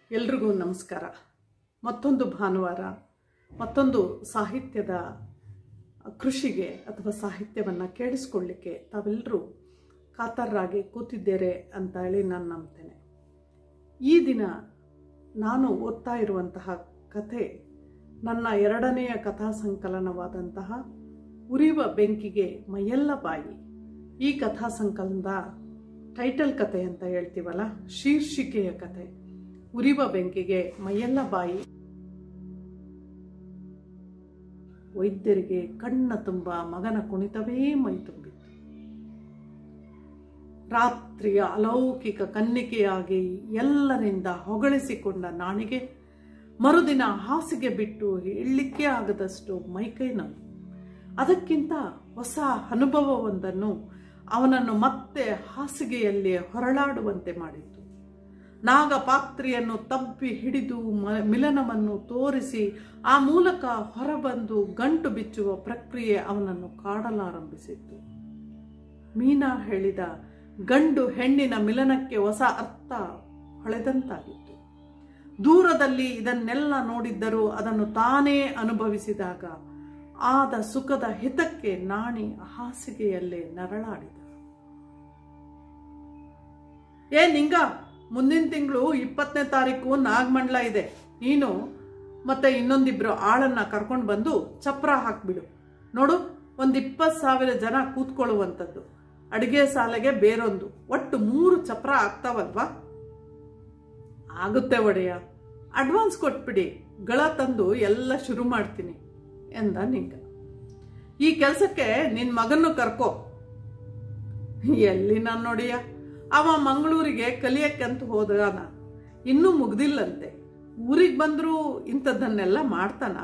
ಎಲ್ರಿಗೂ ನಮಸ್ಕಾರ ಮತ್ತೊಂದು ಭಾನುವಾರ ಮತ್ತೊಂದು ಸಾಹಿತ್ಯದ ಕೃಷಿಗೆ ಅಥವಾ ಸಾಹಿತ್ಯವನ್ನು ಕೇಳಿಸ್ಕೊಳ್ಳಿಕ್ಕೆ ತಾವೆಲ್ಲರೂ ಕಾತರರಾಗಿ ಕೂತಿದ್ದೇರೆ ಅಂತ ಹೇಳಿ ನಾನು ನಂಬ್ತೇನೆ ಈ ದಿನ ನಾನು ಓದ್ತಾ ಇರುವಂತಹ ಕಥೆ ನನ್ನ ಎರಡನೆಯ ಕಥಾ ಸಂಕಲನವಾದಂತಹ ಉರಿವ ಬೆಂಕಿಗೆ ಮೈಯೆಲ್ಲ ಬಾಯಿ ಈ ಕಥಾ ಸಂಕಲನದ ಟೈಟಲ್ ಕತೆ ಅಂತ ಹೇಳ್ತೀವಲ್ಲ ಶೀರ್ಷಿಕೆಯ ಕತೆ ಉರಿವ ಬೆಂಕಿಗೆ ಮೈಯೆಲ್ಲ ಬಾಯಿ ವೈದ್ಯರಿಗೆ ಕಣ್ಣ ತುಂಬ ಮಗನ ಕುಣಿತವೇ ಮೈ ತುಂಬಿತ್ತು ರಾತ್ರಿಯ ಅಲೌಕಿಕ ಕನ್ನಿಕೆಯಾಗಿ ಎಲ್ಲರಿಂದ ಹೊಗಳಿಸಿಕೊಂಡ ನಾಣಿಗೆ ಮರುದಿನ ಹಾಸಿಗೆ ಬಿಟ್ಟು ಹೇಳಲಿಕ್ಕೆ ಆಗದಷ್ಟು ಮೈಕೈ ನೋವು ಅದಕ್ಕಿಂತ ಹೊಸ ಅನುಭವವೊಂದನ್ನು ಅವನನ್ನು ಮತ್ತೆ ಹಾಸಿಗೆಯಲ್ಲಿ ಹೊರಳಾಡುವಂತೆ ಮಾಡಿತು ನಾಗಪಾತ್ರೆಯನ್ನು ತಬ್ಬಿ ಹಿಡಿದು ಮ- ಮಿಲನವನ್ನು ತೋರಿಸಿ ಆ ಮೂಲಕ ಹೊರಬಂದು ಗಂಟು ಬಿಚ್ಚುವ ಪ್ರಕ್ರಿಯೆ ಅವನನ್ನು ಕಾಡಲಾರಂಭಿಸಿತ್ತು ಮೀನಾ ಹೇಳಿದ ಗಂಡು ಹೆಣ್ಣಿನ ಮಿಲನಕ್ಕೆ ಹೊಸ ಅರ್ಥ ಹೊಳೆದಂತಾಗಿತ್ತು ದೂರದಲ್ಲಿ ಇದನ್ನೆಲ್ಲ ನೋಡಿದ್ದರೂ ಅದನ್ನು ತಾನೇ ಅನುಭವಿಸಿದಾಗ ಆದ ಸುಖದ ಹಿತಕ್ಕೆ ನಾಣಿ ಹಾಸಿಗೆಯಲ್ಲೇ ನರಳಾಡಿದ ಏ ನಿಂಗ ಮುಂದಿನ ತಿಂಗಳು ಇಪ್ಪತ್ತನೇ ತಾರೀಕು ನಾಗಮಂಡ್ಲ ಇದೆ ನೀನು ಮತ್ತೆ ಇನ್ನೊಂದಿಬ್ರು ಆಳನ್ನ ಕರ್ಕೊಂಡು ಬಂದು ಚಪ್ರ ಹಾಕ್ಬಿಡು ನೋಡು ಒಂದು ಇಪ್ಪತ್ತು ಸಾವಿರ ಜನ ಕೂತ್ಕೊಳ್ಳುವಂಥದ್ದು ಅಡಿಗೆ ಸಾಲೆಗೆ ಬೇರೊಂದು ಒಟ್ಟು ಮೂರು ಚಪ್ರ ಆಗ್ತಾವಲ್ವಾ ಆಗುತ್ತೆ ಒಡೆಯ ಅಡ್ವಾನ್ಸ್ ಕೊಟ್ಬಿಡಿ ಗಳ ತಂದು ಎಲ್ಲ ಶುರು ಮಾಡ್ತೀನಿ ಎಂದ ನಿಂಗ ಈ ಕೆಲಸಕ್ಕೆ ನಿನ್ನ ಮಗನ್ನು ಕರ್ಕೋ ಎಲ್ಲಿ ನಾನು ನೋಡಿಯ ಅವ ಮಂಗಳೂರಿಗೆ ಕಲಿಯಕ್ಕಂತ ಹೋದಾನ ಇನ್ನೂ ಮುಗ್ದಿಲ್ಲಂತೆ ಊರಿಗೆ ಬಂದರೂ ಇಂಥದ್ದನ್ನೆಲ್ಲ ಮಾಡ್ತಾನಾ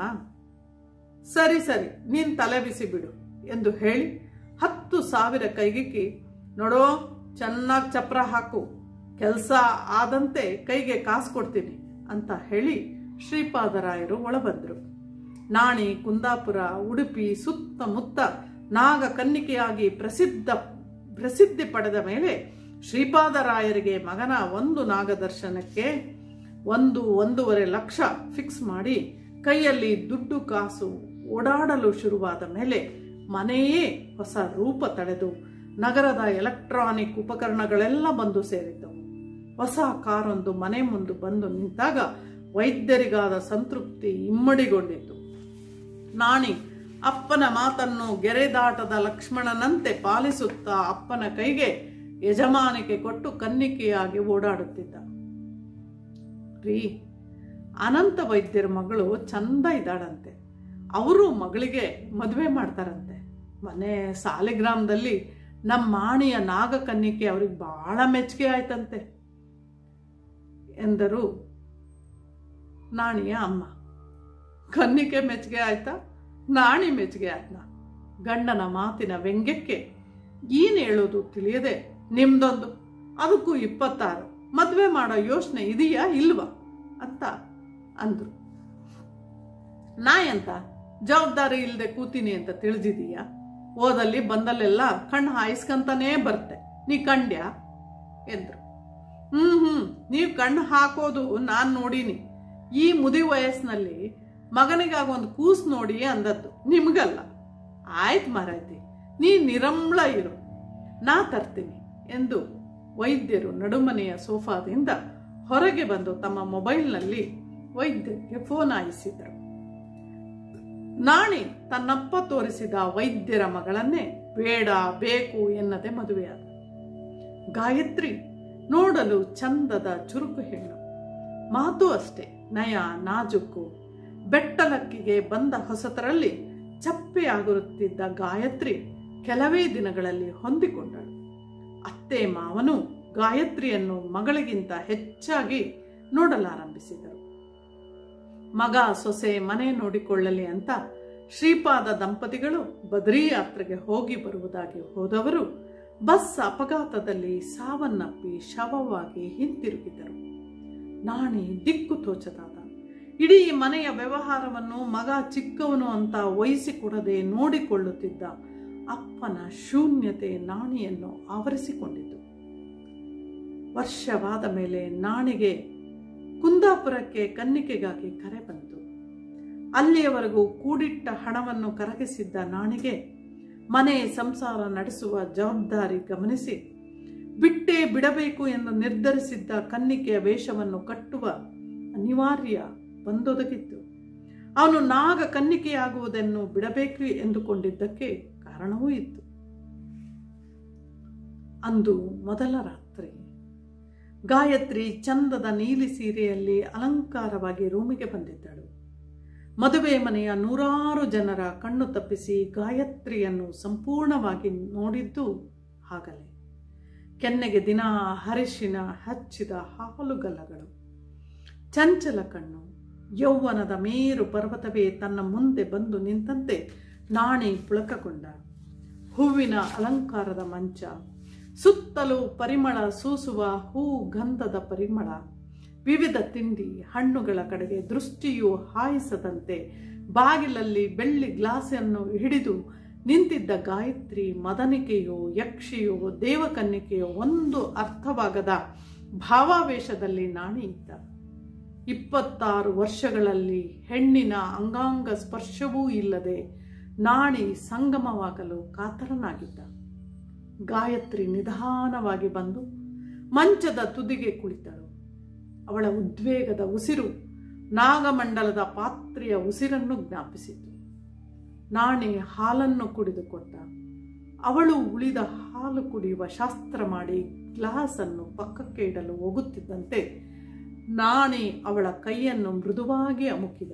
ಸರಿ ಸರಿ ನೀನು ತಲೆ ಬಿಸಿ ಬಿಡು ಎಂದು ಹೇಳಿ ಹತ್ತು ಸಾವಿರ ಕೈಗಿಕ್ಕಿ ನೋಡೋ ಚೆನ್ನಾಗಿ ಚಪ್ರ ಹಾಕು ಕೆಲಸ ಆದಂತೆ ಕೈಗೆ ಕಾಸು ಕೊಡ್ತೀನಿ ಅಂತ ಹೇಳಿ ಶ್ರೀಪಾದರಾಯರು ಒಳಬಂದರು ನಾಣಿ ಕುಂದಾಪುರ ಉಡುಪಿ ಸುತ್ತಮುತ್ತ ನಾಗ ಕನ್ನಿಕೆಯಾಗಿ ಪ್ರಸಿದ್ಧ ಪ್ರಸಿದ್ಧಿ ಪಡೆದ ಮೇಲೆ ಶ್ರೀಪಾದರಾಯರಿಗೆ ಮಗನ ಒಂದು ನಾಗದರ್ಶನಕ್ಕೆ ಒಂದು ಒಂದೂವರೆ ಲಕ್ಷ ಫಿಕ್ಸ್ ಮಾಡಿ ಕೈಯಲ್ಲಿ ದುಡ್ಡು ಕಾಸು ಓಡಾಡಲು ಶುರುವಾದ ಮೇಲೆ ಮನೆಯೇ ಹೊಸ ರೂಪ ತಳೆದು ನಗರದ ಎಲೆಕ್ಟ್ರಾನಿಕ್ ಉಪಕರಣಗಳೆಲ್ಲ ಬಂದು ಸೇರಿದ್ದವು ಹೊಸ ಕಾರೊಂದು ಮನೆ ಮುಂದೆ ಬಂದು ನಿಂತಾಗ ವೈದ್ಯರಿಗಾದ ಸಂತೃಪ್ತಿ ಇಮ್ಮಡಿಗೊಂಡಿತು ನಾಣಿ ಅಪ್ಪನ ಮಾತನ್ನು ಗೆರೆದಾಟದ ಲಕ್ಷ್ಮಣನಂತೆ ಪಾಲಿಸುತ್ತಾ ಅಪ್ಪನ ಕೈಗೆ ಯಜಮಾನಿಕೆ ಕೊಟ್ಟು ಕನ್ನಿಕೆಯಾಗಿ ಓಡಾಡುತ್ತಿದ್ದ ರೀ ಅನಂತ ವೈದ್ಯರ ಮಗಳು ಚಂದ ಇದ್ದಾಳಂತೆ ಅವರು ಮಗಳಿಗೆ ಮದುವೆ ಮಾಡ್ತಾರಂತೆ ಮನೆ ಸಾಲಿಗ್ರಾಮದಲ್ಲಿ ನಮ್ಮ ಮಾಣಿಯ ನಾಗ ಕನ್ನಿಕೆ ಅವ್ರಿಗೆ ಬಹಳ ಮೆಚ್ಚುಗೆ ಆಯ್ತಂತೆ ಎಂದರು ನಾಣಿಯ ಅಮ್ಮ ಕನ್ನಿಕೆ ಮೆಚ್ಚುಗೆ ಆಯ್ತಾ ನಾಣಿ ಮೆಚ್ಚುಗೆ ಆಯ್ತಾ ಗಂಡನ ಮಾತಿನ ವ್ಯಂಗ್ಯಕ್ಕೆ ಏನು ಹೇಳೋದು ತಿಳಿಯದೆ ನಿಮ್ದೊಂದು ಅದಕ್ಕೂ ಇಪ್ಪತ್ತಾರು ಮದುವೆ ಮಾಡೋ ಯೋಚನೆ ಇದೆಯಾ ಇಲ್ವಾ ಅಂತ ಅಂದ್ರು ನಾ ಎಂತ ಜವಾಬ್ದಾರಿ ಇಲ್ಲದೆ ಕೂತೀನಿ ಅಂತ ತಿಳಿದಿದೀಯಾ ಓದಲ್ಲಿ ಬಂದಲ್ಲೆಲ್ಲ ಕಣ್ಣು ಹಾಯಿಸ್ಕಂತಾನೇ ಬರ್ತೆ ನೀ ಕಂಡ್ಯಾ ಎಂದ್ರು ಹ್ಮ್ ಹ್ಮ್ ನೀವು ಕಣ್ಣು ಹಾಕೋದು ನಾನು ನೋಡೀನಿ ಈ ಮುದಿ ವಯಸ್ಸಿನಲ್ಲಿ ಮಗನಿಗಾಗ ಒಂದು ಕೂಸು ನೋಡಿ ಅಂದದ್ದು ನಿಮ್ಗಲ್ಲ ಆಯ್ತು ಮಾರಾಯ್ತಿ ನೀ ನಿರಂಬಳ ಇರು ನಾ ತರ್ತೀನಿ ಎಂದು ವೈದ್ಯರು ನಡುಮನೆಯ ಸೋಫಾದಿಂದ ಹೊರಗೆ ಬಂದು ತಮ್ಮ ಮೊಬೈಲ್ನಲ್ಲಿ ವೈದ್ಯರಿಗೆ ಫೋನ್ ಆಯಿಸಿದರು ನಾಣಿ ತನ್ನಪ್ಪ ತೋರಿಸಿದ ವೈದ್ಯರ ಮಗಳನ್ನೇ ಬೇಡ ಬೇಕು ಎನ್ನದೆ ಮದುವೆಯಾದ ಗಾಯತ್ರಿ ನೋಡಲು ಚಂದದ ಚುರುಕು ಹೆಣ್ಣು ಮಾತು ಅಷ್ಟೇ ನಯ ನಾಜುಕು ಬೆಟ್ಟಲಕ್ಕಿಗೆ ಬಂದ ಹೊಸತರಲ್ಲಿ ಚಪ್ಪೆಯಾಗಿರುತ್ತಿದ್ದ ಗಾಯತ್ರಿ ಕೆಲವೇ ದಿನಗಳಲ್ಲಿ ಹೊಂದಿಕೊಂಡಳು ಅತ್ತೆ ಮಾವನು ಗಾಯತ್ರಿಯನ್ನು ಮಗಳಿಗಿಂತ ಹೆಚ್ಚಾಗಿ ನೋಡಲಾರಂಭಿಸಿದರು ಮಗ ಸೊಸೆ ಮನೆ ನೋಡಿಕೊಳ್ಳಲಿ ಅಂತ ಶ್ರೀಪಾದ ದಂಪತಿಗಳು ಬದ್ರಿ ಯಾತ್ರೆಗೆ ಹೋಗಿ ಬರುವುದಾಗಿ ಹೋದವರು ಬಸ್ ಅಪಘಾತದಲ್ಲಿ ಸಾವನ್ನಪ್ಪಿ ಶವವಾಗಿ ಹಿಂತಿರುಗಿದರು ನಾಣಿ ದಿಕ್ಕು ತೋಚದಾದ ಇಡೀ ಮನೆಯ ವ್ಯವಹಾರವನ್ನು ಮಗ ಚಿಕ್ಕವನು ಅಂತ ವಹಿಸಿಕೊಡದೆ ನೋಡಿಕೊಳ್ಳುತ್ತಿದ್ದ ಅಪ್ಪನ ಶೂನ್ಯತೆ ನಾಣಿಯನ್ನು ಆವರಿಸಿಕೊಂಡಿತು ವರ್ಷವಾದ ಮೇಲೆ ನಾಣಿಗೆ ಕುಂದಾಪುರಕ್ಕೆ ಕನ್ನಿಕೆಗಾಗಿ ಕರೆ ಬಂತು ಅಲ್ಲಿಯವರೆಗೂ ಕೂಡಿಟ್ಟ ಹಣವನ್ನು ಕರಗಿಸಿದ್ದ ನಾಣಿಗೆ ಮನೆ ಸಂಸಾರ ನಡೆಸುವ ಜವಾಬ್ದಾರಿ ಗಮನಿಸಿ ಬಿಟ್ಟೇ ಬಿಡಬೇಕು ಎಂದು ನಿರ್ಧರಿಸಿದ್ದ ಕನ್ನಿಕೆಯ ವೇಷವನ್ನು ಕಟ್ಟುವ ಅನಿವಾರ್ಯ ಬಂದೊದಗಿತ್ತು ಅವನು ನಾಗ ಕನ್ನಿಕೆಯಾಗುವುದನ್ನು ಬಿಡಬೇಕು ಎಂದುಕೊಂಡಿದ್ದಕ್ಕೆ ಕಾರಣವೂ ಇತ್ತು ಅಂದು ಮೊದಲ ರಾತ್ರಿ ಗಾಯತ್ರಿ ಚಂದದ ನೀಲಿ ಸೀರೆಯಲ್ಲಿ ಅಲಂಕಾರವಾಗಿ ರೂಮಿಗೆ ಬಂದಿದ್ದಳು ಮದುವೆ ಮನೆಯ ನೂರಾರು ಜನರ ಕಣ್ಣು ತಪ್ಪಿಸಿ ಗಾಯತ್ರಿಯನ್ನು ಸಂಪೂರ್ಣವಾಗಿ ನೋಡಿದ್ದು ಹಾಗಲೇ ಕೆನ್ನೆಗೆ ದಿನ ಹರಿಶಿನ ಹಚ್ಚಿದ ಹಾಲುಗಲ್ಲಗಳು ಚಂಚಲ ಕಣ್ಣು ಯೌವನದ ಮೇರು ಪರ್ವತವೇ ತನ್ನ ಮುಂದೆ ಬಂದು ನಿಂತಂತೆ ನಾಣಿ ಪುಳಕಗೊಂಡ ಹೂವಿನ ಅಲಂಕಾರದ ಮಂಚ ಸುತ್ತಲೂ ಪರಿಮಳ ಸೂಸುವ ಹೂ ಗಂಧದ ಪರಿಮಳ ವಿವಿಧ ತಿಂಡಿ ಹಣ್ಣುಗಳ ಕಡೆಗೆ ದೃಷ್ಟಿಯು ಹಾಯಿಸದಂತೆ ಬಾಗಿಲಲ್ಲಿ ಬೆಳ್ಳಿ ಗ್ಲಾಸನ್ನು ಹಿಡಿದು ನಿಂತಿದ್ದ ಗಾಯತ್ರಿ ಮದನಿಕೆಯೋ ಯಕ್ಷಿಯೋ ದೇವಕನ್ನಿಕೆಯೋ ಒಂದು ಅರ್ಥವಾಗದ ಭಾವಾವೇಶದಲ್ಲಿ ನಾಣಿ ಇದ್ದ ಇಪ್ಪತ್ತಾರು ವರ್ಷಗಳಲ್ಲಿ ಹೆಣ್ಣಿನ ಅಂಗಾಂಗ ಸ್ಪರ್ಶವೂ ಇಲ್ಲದೆ ನಾಣಿ ಸಂಗಮವಾಗಲು ಕಾತರನಾಗಿದ್ದ ಗಾಯತ್ರಿ ನಿಧಾನವಾಗಿ ಬಂದು ಮಂಚದ ತುದಿಗೆ ಕುಳಿತಳು ಅವಳ ಉದ್ವೇಗದ ಉಸಿರು ನಾಗಮಂಡಲದ ಪಾತ್ರೆಯ ಉಸಿರನ್ನು ಜ್ಞಾಪಿಸಿತು ನಾಣಿ ಹಾಲನ್ನು ಕುಡಿದುಕೊಟ್ಟ ಅವಳು ಉಳಿದ ಹಾಲು ಕುಡಿಯುವ ಶಾಸ್ತ್ರ ಮಾಡಿ ಗ್ಲಾಸನ್ನು ಪಕ್ಕಕ್ಕೆ ಇಡಲು ಹೋಗುತ್ತಿದ್ದಂತೆ ನಾಣಿ ಅವಳ ಕೈಯನ್ನು ಮೃದುವಾಗಿ ಅಮುಕಿದ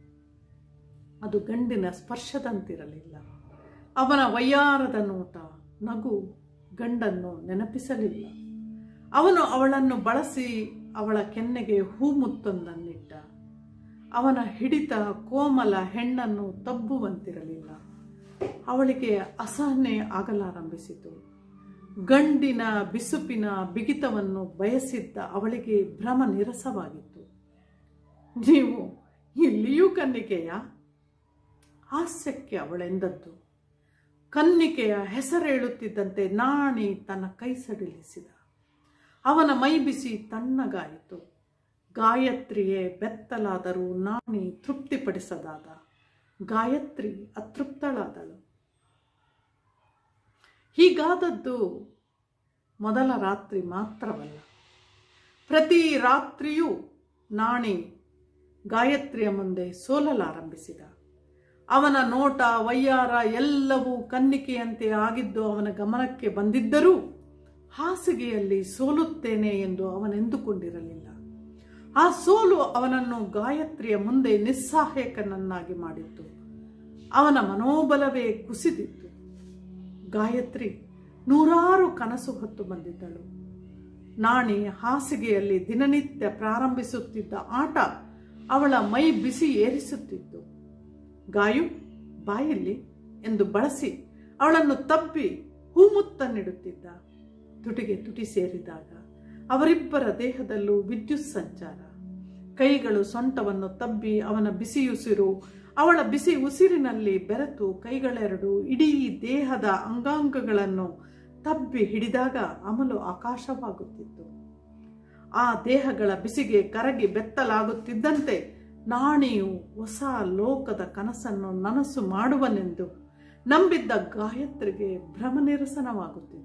ಅದು ಗಂಡಿನ ಸ್ಪರ್ಶದಂತಿರಲಿಲ್ಲ ಅವನ ವಯ್ಯಾರದ ನೋಟ ನಗು ಗಂಡನ್ನು ನೆನಪಿಸಲಿಲ್ಲ ಅವನು ಅವಳನ್ನು ಬಳಸಿ ಅವಳ ಕೆನ್ನೆಗೆ ಹೂಮುತ್ತೊಂದನ್ನಿಟ್ಟ ಅವನ ಹಿಡಿತ ಕೋಮಲ ಹೆಣ್ಣನ್ನು ತಬ್ಬುವಂತಿರಲಿಲ್ಲ ಅವಳಿಗೆ ಅಸಹನೆ ಆಗಲಾರಂಭಿಸಿತು ಗಂಡಿನ ಬಿಸುಪಿನ ಬಿಗಿತವನ್ನು ಬಯಸಿದ್ದ ಅವಳಿಗೆ ಭ್ರಮ ನಿರಸವಾಗಿತ್ತು ನೀವು ಇಲ್ಲಿಯೂ ಕನ್ನಿಕೆಯ ಹಾಸ್ಯಕ್ಕೆ ಅವಳೆಂದದ್ದು ಕನ್ನಿಕೆಯ ಹೆಸರೇಳುತ್ತಿದ್ದಂತೆ ನಾಣಿ ತನ್ನ ಕೈ ಸಡಿಲಿಸಿದ ಅವನ ಮೈ ಬಿಸಿ ತಣ್ಣಗಾಯಿತು ಗಾಯತ್ರಿಯೇ ಬೆತ್ತಲಾದರೂ ನಾಣಿ ತೃಪ್ತಿಪಡಿಸದಾದ ಗಾಯತ್ರಿ ಅತೃಪ್ತಳಾದಳು ಹೀಗಾದದ್ದು ಮೊದಲ ರಾತ್ರಿ ಮಾತ್ರವಲ್ಲ ಪ್ರತಿ ರಾತ್ರಿಯೂ ನಾಣಿ ಗಾಯತ್ರಿಯ ಮುಂದೆ ಸೋಲಲಾರಂಭಿಸಿದ ಅವನ ನೋಟ ವಯ್ಯಾರ ಎಲ್ಲವೂ ಕನ್ನಿಕೆಯಂತೆ ಆಗಿದ್ದು ಅವನ ಗಮನಕ್ಕೆ ಬಂದಿದ್ದರೂ ಹಾಸಿಗೆಯಲ್ಲಿ ಸೋಲುತ್ತೇನೆ ಎಂದು ಅವನೆಂದುಕೊಂಡಿರಲಿಲ್ಲ ಆ ಸೋಲು ಅವನನ್ನು ಗಾಯತ್ರಿಯ ಮುಂದೆ ನಿಸ್ಸಹಾಯಕನನ್ನಾಗಿ ಮಾಡಿತ್ತು ಅವನ ಮನೋಬಲವೇ ಕುಸಿದಿತ್ತು ಗಾಯತ್ರಿ ನೂರಾರು ಕನಸು ಹೊತ್ತು ಬಂದಿದ್ದಳು ನಾಣಿ ಹಾಸಿಗೆಯಲ್ಲಿ ದಿನನಿತ್ಯ ಪ್ರಾರಂಭಿಸುತ್ತಿದ್ದ ಆಟ ಅವಳ ಮೈ ಬಿಸಿ ಏರಿಸುತ್ತಿತ್ತು ಗಾಯು ಬಾಯಲ್ಲಿ ಎಂದು ಬಳಸಿ ಅವಳನ್ನು ತಬ್ಬಿ ಹೂಮುತ್ತನ್ನಿಡುತ್ತಿದ್ದ ತುಟಿಗೆ ತುಟಿ ಸೇರಿದಾಗ ಅವರಿಬ್ಬರ ದೇಹದಲ್ಲೂ ವಿದ್ಯುತ್ ಸಂಚಾರ ಕೈಗಳು ಸೊಂಟವನ್ನು ತಬ್ಬಿ ಅವನ ಬಿಸಿಯುಸಿರು ಅವಳ ಬಿಸಿ ಉಸಿರಿನಲ್ಲಿ ಬೆರೆತು ಕೈಗಳೆರಡು ಇಡೀ ದೇಹದ ಅಂಗಾಂಗಗಳನ್ನು ತಬ್ಬಿ ಹಿಡಿದಾಗ ಅಮಲು ಆಕಾಶವಾಗುತ್ತಿತ್ತು ಆ ದೇಹಗಳ ಬಿಸಿಗೆ ಕರಗಿ ಬೆತ್ತಲಾಗುತ್ತಿದ್ದಂತೆ ನಾಣಿಯು ಹೊಸ ಲೋಕದ ಕನಸನ್ನು ನನಸು ಮಾಡುವನೆಂದು ನಂಬಿದ್ದ ಗಾಯತ್ರಿಗೆ ಭ್ರಮನಿರಸನವಾಗುತ್ತಿತ್ತು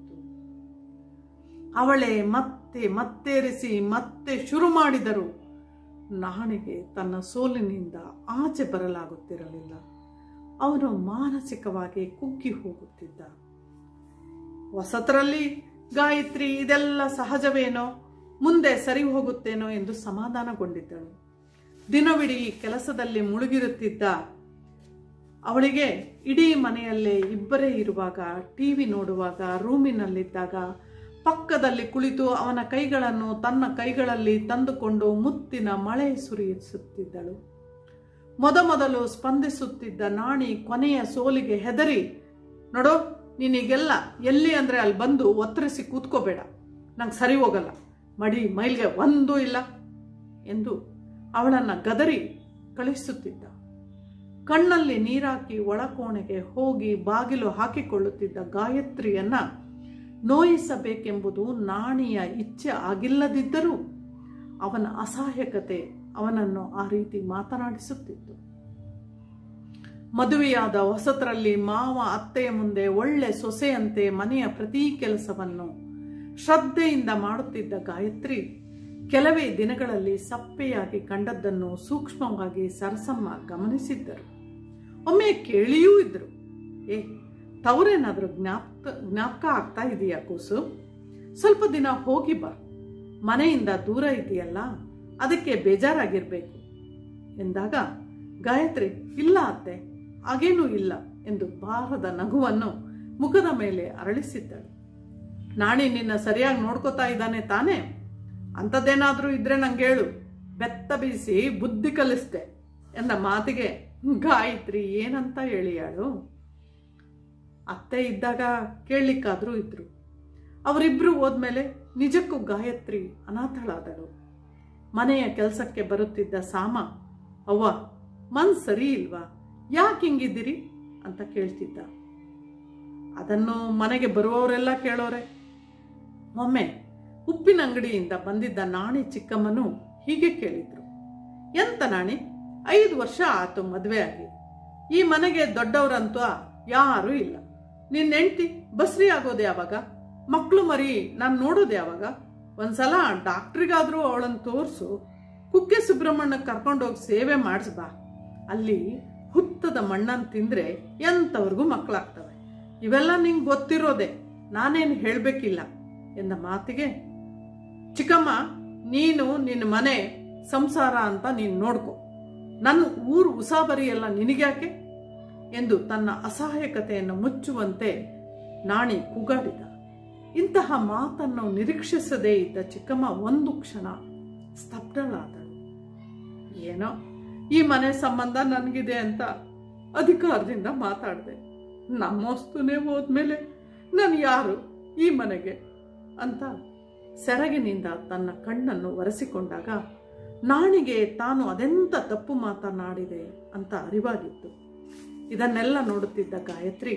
ಅವಳೇ ಮತ್ತೆ ಮತ್ತೇರಿಸಿ ಮತ್ತೆ ಶುರು ಮಾಡಿದರು ನಾಣಿಗೆ ತನ್ನ ಸೋಲಿನಿಂದ ಆಚೆ ಬರಲಾಗುತ್ತಿರಲಿಲ್ಲ ಅವನು ಮಾನಸಿಕವಾಗಿ ಕುಗ್ಗಿ ಹೋಗುತ್ತಿದ್ದ ಹೊಸತರಲ್ಲಿ ಗಾಯತ್ರಿ ಇದೆಲ್ಲ ಸಹಜವೇನೋ ಮುಂದೆ ಸರಿ ಹೋಗುತ್ತೇನೋ ಎಂದು ಸಮಾಧಾನಗೊಂಡಿದ್ದಳು ದಿನವಿಡೀ ಕೆಲಸದಲ್ಲಿ ಮುಳುಗಿರುತ್ತಿದ್ದ ಅವಳಿಗೆ ಇಡೀ ಮನೆಯಲ್ಲೇ ಇಬ್ಬರೇ ಇರುವಾಗ ಟಿವಿ ನೋಡುವಾಗ ರೂಮಿನಲ್ಲಿದ್ದಾಗ ಪಕ್ಕದಲ್ಲಿ ಕುಳಿತು ಅವನ ಕೈಗಳನ್ನು ತನ್ನ ಕೈಗಳಲ್ಲಿ ತಂದುಕೊಂಡು ಮುತ್ತಿನ ಮಳೆ ಸುರಿಸುತ್ತಿದ್ದಳು ಮೊದಮೊದಲು ಸ್ಪಂದಿಸುತ್ತಿದ್ದ ನಾಣಿ ಕೊನೆಯ ಸೋಲಿಗೆ ಹೆದರಿ ನೋಡೋ ನೀನೀಗೆಲ್ಲ ಎಲ್ಲಿ ಅಂದರೆ ಅಲ್ಲಿ ಬಂದು ಒತ್ತರಿಸಿ ಕೂತ್ಕೋಬೇಡ ನಂಗೆ ಸರಿ ಹೋಗಲ್ಲ ಮಡಿ ಮೈಲ್ಗೆ ಒಂದೂ ಇಲ್ಲ ಎಂದು ಅವಳನ್ನು ಗದರಿ ಕಳಿಸುತ್ತಿದ್ದ ಕಣ್ಣಲ್ಲಿ ನೀರಾಕಿ ಒಳಕೋಣೆಗೆ ಹೋಗಿ ಬಾಗಿಲು ಹಾಕಿಕೊಳ್ಳುತ್ತಿದ್ದ ಗಾಯತ್ರಿಯನ್ನ ನೋಯಿಸಬೇಕೆಂಬುದು ನಾಣಿಯ ಇಚ್ಛೆ ಆಗಿಲ್ಲದಿದ್ದರೂ ಅವನ ಅಸಹಾಯಕತೆ ಅವನನ್ನು ಆ ರೀತಿ ಮಾತನಾಡಿಸುತ್ತಿತ್ತು ಮದುವೆಯಾದ ಹೊಸತರಲ್ಲಿ ಮಾವ ಅತ್ತೆಯ ಮುಂದೆ ಒಳ್ಳೆ ಸೊಸೆಯಂತೆ ಮನೆಯ ಪ್ರತಿ ಕೆಲಸವನ್ನು ಶ್ರದ್ಧೆಯಿಂದ ಮಾಡುತ್ತಿದ್ದ ಗಾಯತ್ರಿ ಕೆಲವೇ ದಿನಗಳಲ್ಲಿ ಸಪ್ಪೆಯಾಗಿ ಕಂಡದ್ದನ್ನು ಸೂಕ್ಷ್ಮವಾಗಿ ಸರಸಮ್ಮ ಗಮನಿಸಿದ್ದರು ಒಮ್ಮೆ ಕೇಳಿಯೂ ಇದ್ರು ಏ ತವರೇನಾದ್ರೂ ಜ್ಞಾಪಕ ಜ್ಞಾಪಕ ಆಗ್ತಾ ಇದೆಯಾ ಕೂಸು ಸ್ವಲ್ಪ ದಿನ ಹೋಗಿ ಬಾ ಮನೆಯಿಂದ ದೂರ ಇದೆಯಲ್ಲ ಅದಕ್ಕೆ ಬೇಜಾರಾಗಿರ್ಬೇಕು ಎಂದಾಗ ಗಾಯತ್ರಿ ಇಲ್ಲ ಅತ್ತೆ ಹಾಗೇನೂ ಇಲ್ಲ ಎಂದು ಭಾರದ ನಗುವನ್ನು ಮುಖದ ಮೇಲೆ ಅರಳಿಸಿದ್ದಳು ನಾಣಿ ನಿನ್ನ ಸರಿಯಾಗಿ ನೋಡ್ಕೋತಾ ಇದ್ದಾನೆ ತಾನೇ ಅಂಥದ್ದೇನಾದ್ರೂ ಇದ್ರೆ ನಂಗೆ ಹೇಳು ಬೆತ್ತ ಬೀಸಿ ಬುದ್ಧಿ ಕಲಿಸ್ದೆ ಎಂದ ಮಾತಿಗೆ ಗಾಯತ್ರಿ ಏನಂತ ಹೇಳಿಯಾಳು ಅತ್ತೆ ಇದ್ದಾಗ ಕೇಳಲಿಕ್ಕಾದ್ರೂ ಇದ್ರು ಅವರಿಬ್ರು ಹೋದ್ಮೇಲೆ ನಿಜಕ್ಕೂ ಗಾಯತ್ರಿ ಅನಾಥಳಾದಳು ಮನೆಯ ಕೆಲಸಕ್ಕೆ ಬರುತ್ತಿದ್ದ ಸಾಮ ಅವ್ವ ಮನ್ ಸರಿ ಇಲ್ವಾ ಯಾಕೆ ಹಿಂಗಿದ್ದೀರಿ ಅಂತ ಕೇಳ್ತಿದ್ದ ಅದನ್ನು ಮನೆಗೆ ಬರುವವರೆಲ್ಲ ಕೇಳೋರೆ ಒಮ್ಮೆ ಉಪ್ಪಿನ ಅಂಗಡಿಯಿಂದ ಬಂದಿದ್ದ ನಾಣಿ ಚಿಕ್ಕಮ್ಮನು ಹೀಗೆ ಕೇಳಿದ್ರು ಎಂತ ನಾಣಿ ಐದು ವರ್ಷ ಆತು ಮದುವೆ ಆಗಿ ಈ ಮನೆಗೆ ದೊಡ್ಡವರಂತೂ ಯಾರೂ ಇಲ್ಲ ನಿನ್ನ ಹೆಂಡ್ತಿ ಬಸ್ರಿ ಆಗೋದು ಯಾವಾಗ ಮಕ್ಕಳು ಮರಿ ನಾನು ನೋಡೋದು ಯಾವಾಗ ಒಂದ್ಸಲ ಡಾಕ್ಟ್ರಿಗಾದ್ರೂ ಅವಳನ್ನು ತೋರಿಸು ಕುಕ್ಕೆ ಸುಬ್ರಹ್ಮಣ್ಯ ಕರ್ಕೊಂಡೋಗಿ ಸೇವೆ ಮಾಡಿಸ್ಬಾ ಅಲ್ಲಿ ಹುತ್ತದ ಮಣ್ಣನ್ನು ತಿಂದ್ರೆ ಎಂಥವ್ರಿಗೂ ಮಕ್ಕಳಾಗ್ತವೆ ಇವೆಲ್ಲ ನಿಂಗೆ ಗೊತ್ತಿರೋದೆ ನಾನೇನು ಹೇಳಬೇಕಿಲ್ಲ ಎಂದ ಮಾತಿಗೆ ಚಿಕ್ಕಮ್ಮ ನೀನು ನಿನ್ನ ಮನೆ ಸಂಸಾರ ಅಂತ ನೀನು ನೋಡ್ಕೊ ನನ್ನ ಊರು ಉಸಾಬರಿ ಎಲ್ಲ ನಿನಗ್ಯಾಕೆ ಎಂದು ತನ್ನ ಅಸಹಾಯಕತೆಯನ್ನು ಮುಚ್ಚುವಂತೆ ನಾಣಿ ಕೂಗಾಡಿದ ಇಂತಹ ಮಾತನ್ನು ನಿರೀಕ್ಷಿಸದೇ ಇದ್ದ ಚಿಕ್ಕಮ್ಮ ಒಂದು ಕ್ಷಣ ಸ್ತಬ್ಧಳಾದಳು ಏನೋ ಈ ಮನೆ ಸಂಬಂಧ ನನಗಿದೆ ಅಂತ ಅಧಿಕಾರದಿಂದ ಮಾತಾಡಿದೆ ನಮ್ಮಸ್ತುನೇ ಹೋದ್ಮೇಲೆ ನಾನು ಯಾರು ಈ ಮನೆಗೆ ಅಂತ ಸೆರಗಿನಿಂದ ತನ್ನ ಕಣ್ಣನ್ನು ಒರೆಸಿಕೊಂಡಾಗ ನಾಣಿಗೆ ತಾನು ಅದೆಂತ ತಪ್ಪು ಮಾತನಾಡಿದೆ ಅಂತ ಅರಿವಾಗಿತ್ತು ಇದನ್ನೆಲ್ಲ ನೋಡುತ್ತಿದ್ದ ಗಾಯತ್ರಿ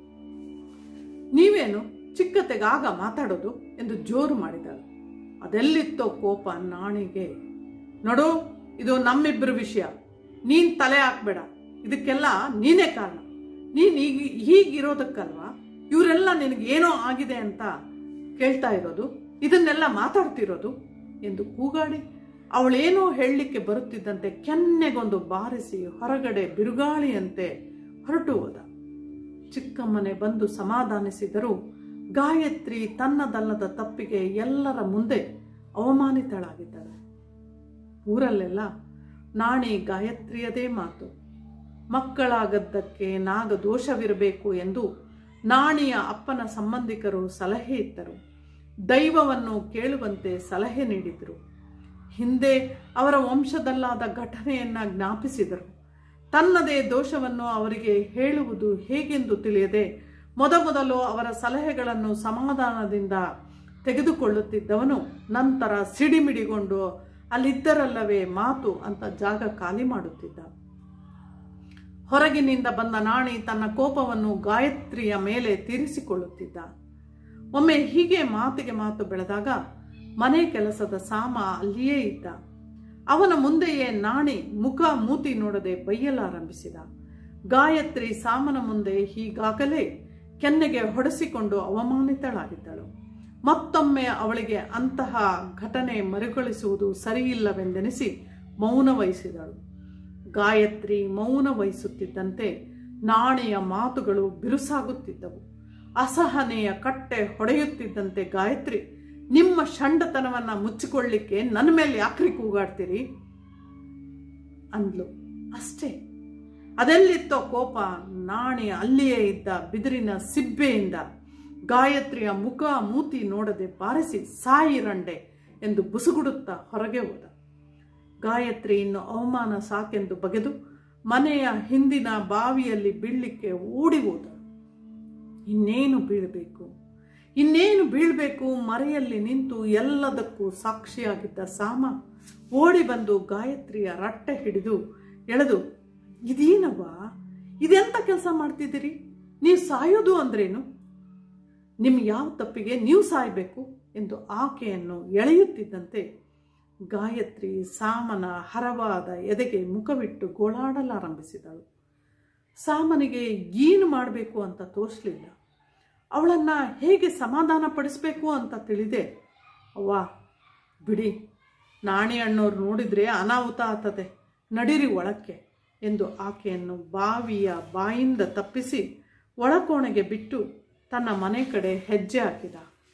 ನೀವೇನು ಚಿಕ್ಕತೆಗಾಗ ಮಾತಾಡೋದು ಎಂದು ಜೋರು ಮಾಡಿದಳು ಅದೆಲ್ಲಿತ್ತೋ ಕೋಪ ನಾಣಿಗೆ ನೋಡು ಇದು ನಮ್ಮಿಬ್ಬರ ವಿಷಯ ನೀನ್ ತಲೆ ಹಾಕ್ಬೇಡ ಇದಕ್ಕೆಲ್ಲ ನೀನೇ ಕಾರಣ ನೀನ್ ಈಗ ಹೀಗಿರೋದಕ್ಕಲ್ವಾ ಇವರೆಲ್ಲ ನಿನಗೆ ಏನೋ ಆಗಿದೆ ಅಂತ ಕೇಳ್ತಾ ಇರೋದು ಇದನ್ನೆಲ್ಲ ಮಾತಾಡ್ತಿರೋದು ಎಂದು ಕೂಗಾಡಿ ಅವಳೇನೋ ಹೇಳಲಿಕ್ಕೆ ಬರುತ್ತಿದ್ದಂತೆ ಕೆನ್ನೆಗೊಂದು ಬಾರಿಸಿ ಹೊರಗಡೆ ಬಿರುಗಾಳಿಯಂತೆ ಹೊರಟು ಹೋದ ಚಿಕ್ಕಮ್ಮನೆ ಬಂದು ಸಮಾಧಾನಿಸಿದರೂ ಗಾಯತ್ರಿ ತನ್ನದಲ್ಲದ ತಪ್ಪಿಗೆ ಎಲ್ಲರ ಮುಂದೆ ಅವಮಾನಿತಳಾಗಿದ್ದಾಳೆ ಊರಲ್ಲೆಲ್ಲ ನಾಣಿ ಗಾಯತ್ರಿಯದೇ ಮಾತು ಮಕ್ಕಳಾಗದ್ದಕ್ಕೆ ನಾಗ ದೋಷವಿರಬೇಕು ಎಂದು ನಾಣಿಯ ಅಪ್ಪನ ಸಂಬಂಧಿಕರು ಸಲಹೆ ಇತ್ತರು ದೈವವನ್ನು ಕೇಳುವಂತೆ ಸಲಹೆ ನೀಡಿದರು ಹಿಂದೆ ಅವರ ವಂಶದಲ್ಲಾದ ಘಟನೆಯನ್ನ ಜ್ಞಾಪಿಸಿದರು ತನ್ನದೇ ದೋಷವನ್ನು ಅವರಿಗೆ ಹೇಳುವುದು ಹೇಗೆಂದು ತಿಳಿಯದೆ ಮೊದಮೊದಲು ಅವರ ಸಲಹೆಗಳನ್ನು ಸಮಾಧಾನದಿಂದ ತೆಗೆದುಕೊಳ್ಳುತ್ತಿದ್ದವನು ನಂತರ ಸಿಡಿಮಿಡಿಗೊಂಡು ಅಲ್ಲಿದ್ದರಲ್ಲವೇ ಮಾತು ಅಂತ ಜಾಗ ಖಾಲಿ ಮಾಡುತ್ತಿದ್ದ ಹೊರಗಿನಿಂದ ಬಂದ ನಾಣಿ ತನ್ನ ಕೋಪವನ್ನು ಗಾಯತ್ರಿಯ ಮೇಲೆ ತೀರಿಸಿಕೊಳ್ಳುತ್ತಿದ್ದ ಒಮ್ಮೆ ಹೀಗೆ ಮಾತಿಗೆ ಮಾತು ಬೆಳೆದಾಗ ಮನೆ ಕೆಲಸದ ಸಾಮ ಅಲ್ಲಿಯೇ ಇದ್ದ ಅವನ ಮುಂದೆಯೇ ನಾಣಿ ಮುಖ ಮೂತಿ ನೋಡದೆ ಬೈಯಲಾರಂಭಿಸಿದ ಗಾಯತ್ರಿ ಸಾಮನ ಮುಂದೆ ಹೀಗಾಗಲೇ ಕೆನ್ನೆಗೆ ಹೊಡೆಸಿಕೊಂಡು ಅವಮಾನಿತಳಾಗಿದ್ದಳು ಮತ್ತೊಮ್ಮೆ ಅವಳಿಗೆ ಅಂತಹ ಘಟನೆ ಮರುಕಳಿಸುವುದು ಸರಿಯಿಲ್ಲವೆಂದೆನಿಸಿ ಮೌನ ವಹಿಸಿದಳು ಗಾಯತ್ರಿ ಮೌನ ವಹಿಸುತ್ತಿದ್ದಂತೆ ನಾಣಿಯ ಮಾತುಗಳು ಬಿರುಸಾಗುತ್ತಿದ್ದವು ಅಸಹನೆಯ ಕಟ್ಟೆ ಹೊಡೆಯುತ್ತಿದ್ದಂತೆ ಗಾಯತ್ರಿ ನಿಮ್ಮ ಷಂಡತನವನ್ನ ಮುಚ್ಚಿಕೊಳ್ಳಿಕ್ಕೆ ನನ್ನ ಮೇಲೆ ಯಾಕ್ರಿ ಕೂಗಾಡ್ತೀರಿ ಅಂದ್ಲು ಅಷ್ಟೇ ಅದೆಲ್ಲಿತ್ತೋ ಕೋಪ ನಾಣಿ ಅಲ್ಲಿಯೇ ಇದ್ದ ಬಿದಿರಿನ ಸಿಬ್ಬೆಯಿಂದ ಗಾಯತ್ರಿಯ ಮುಖ ಮೂತಿ ನೋಡದೆ ಬಾರಿಸಿ ಸಾಯಿರಂಡೆ ಎಂದು ಬುಸುಗುಡುತ್ತಾ ಹೊರಗೆ ಹೋದ ಗಾಯತ್ರಿ ಇನ್ನು ಅವಮಾನ ಸಾಕೆಂದು ಬಗೆದು ಮನೆಯ ಹಿಂದಿನ ಬಾವಿಯಲ್ಲಿ ಬೀಳ್ಲಿಕ್ಕೆ ಓಡಿ ಹೋದಳು ಇನ್ನೇನು ಬೀಳಬೇಕು ಇನ್ನೇನು ಬೀಳ್ಬೇಕು ಮರೆಯಲ್ಲಿ ನಿಂತು ಎಲ್ಲದಕ್ಕೂ ಸಾಕ್ಷಿಯಾಗಿದ್ದ ಸಾಮ ಓಡಿ ಬಂದು ಗಾಯತ್ರಿಯ ರಟ್ಟೆ ಹಿಡಿದು ಎಳೆದು ಇದೇನವ್ವ ಇದೆಂತ ಕೆಲಸ ಮಾಡ್ತಿದ್ದೀರಿ ನೀವು ಸಾಯೋದು ಅಂದ್ರೇನು ನಿಮ್ಮ ಯಾವ ತಪ್ಪಿಗೆ ನೀವು ಸಾಯಬೇಕು ಎಂದು ಆಕೆಯನ್ನು ಎಳೆಯುತ್ತಿದ್ದಂತೆ ಗಾಯತ್ರಿ ಸಾಮನ ಹರವಾದ ಎದೆಗೆ ಮುಖವಿಟ್ಟು ಗೋಳಾಡಲಾರಂಭಿಸಿದಳು ಸಾಮನಿಗೆ ಏನು ಮಾಡಬೇಕು ಅಂತ ತೋಚಲಿಲ್ಲ ಅವಳನ್ನು ಹೇಗೆ ಸಮಾಧಾನ ಪಡಿಸಬೇಕು ಅಂತ ತಿಳಿದೆ ಅವ್ವ ಬಿಡಿ ನಾಣಿ ಅಣ್ಣವ್ರು ನೋಡಿದರೆ ಅನಾಹುತ ಆತದೆ ನಡಿರಿ ಒಳಕ್ಕೆ ಎಂದು ಆಕೆಯನ್ನು ಬಾವಿಯ ಬಾಯಿಂದ ತಪ್ಪಿಸಿ ಒಳಕೋಣೆಗೆ ಬಿಟ್ಟು ತನ್ನ ಮನೆ ಕಡೆ ಹೆಜ್ಜೆ ಹಾಕಿದ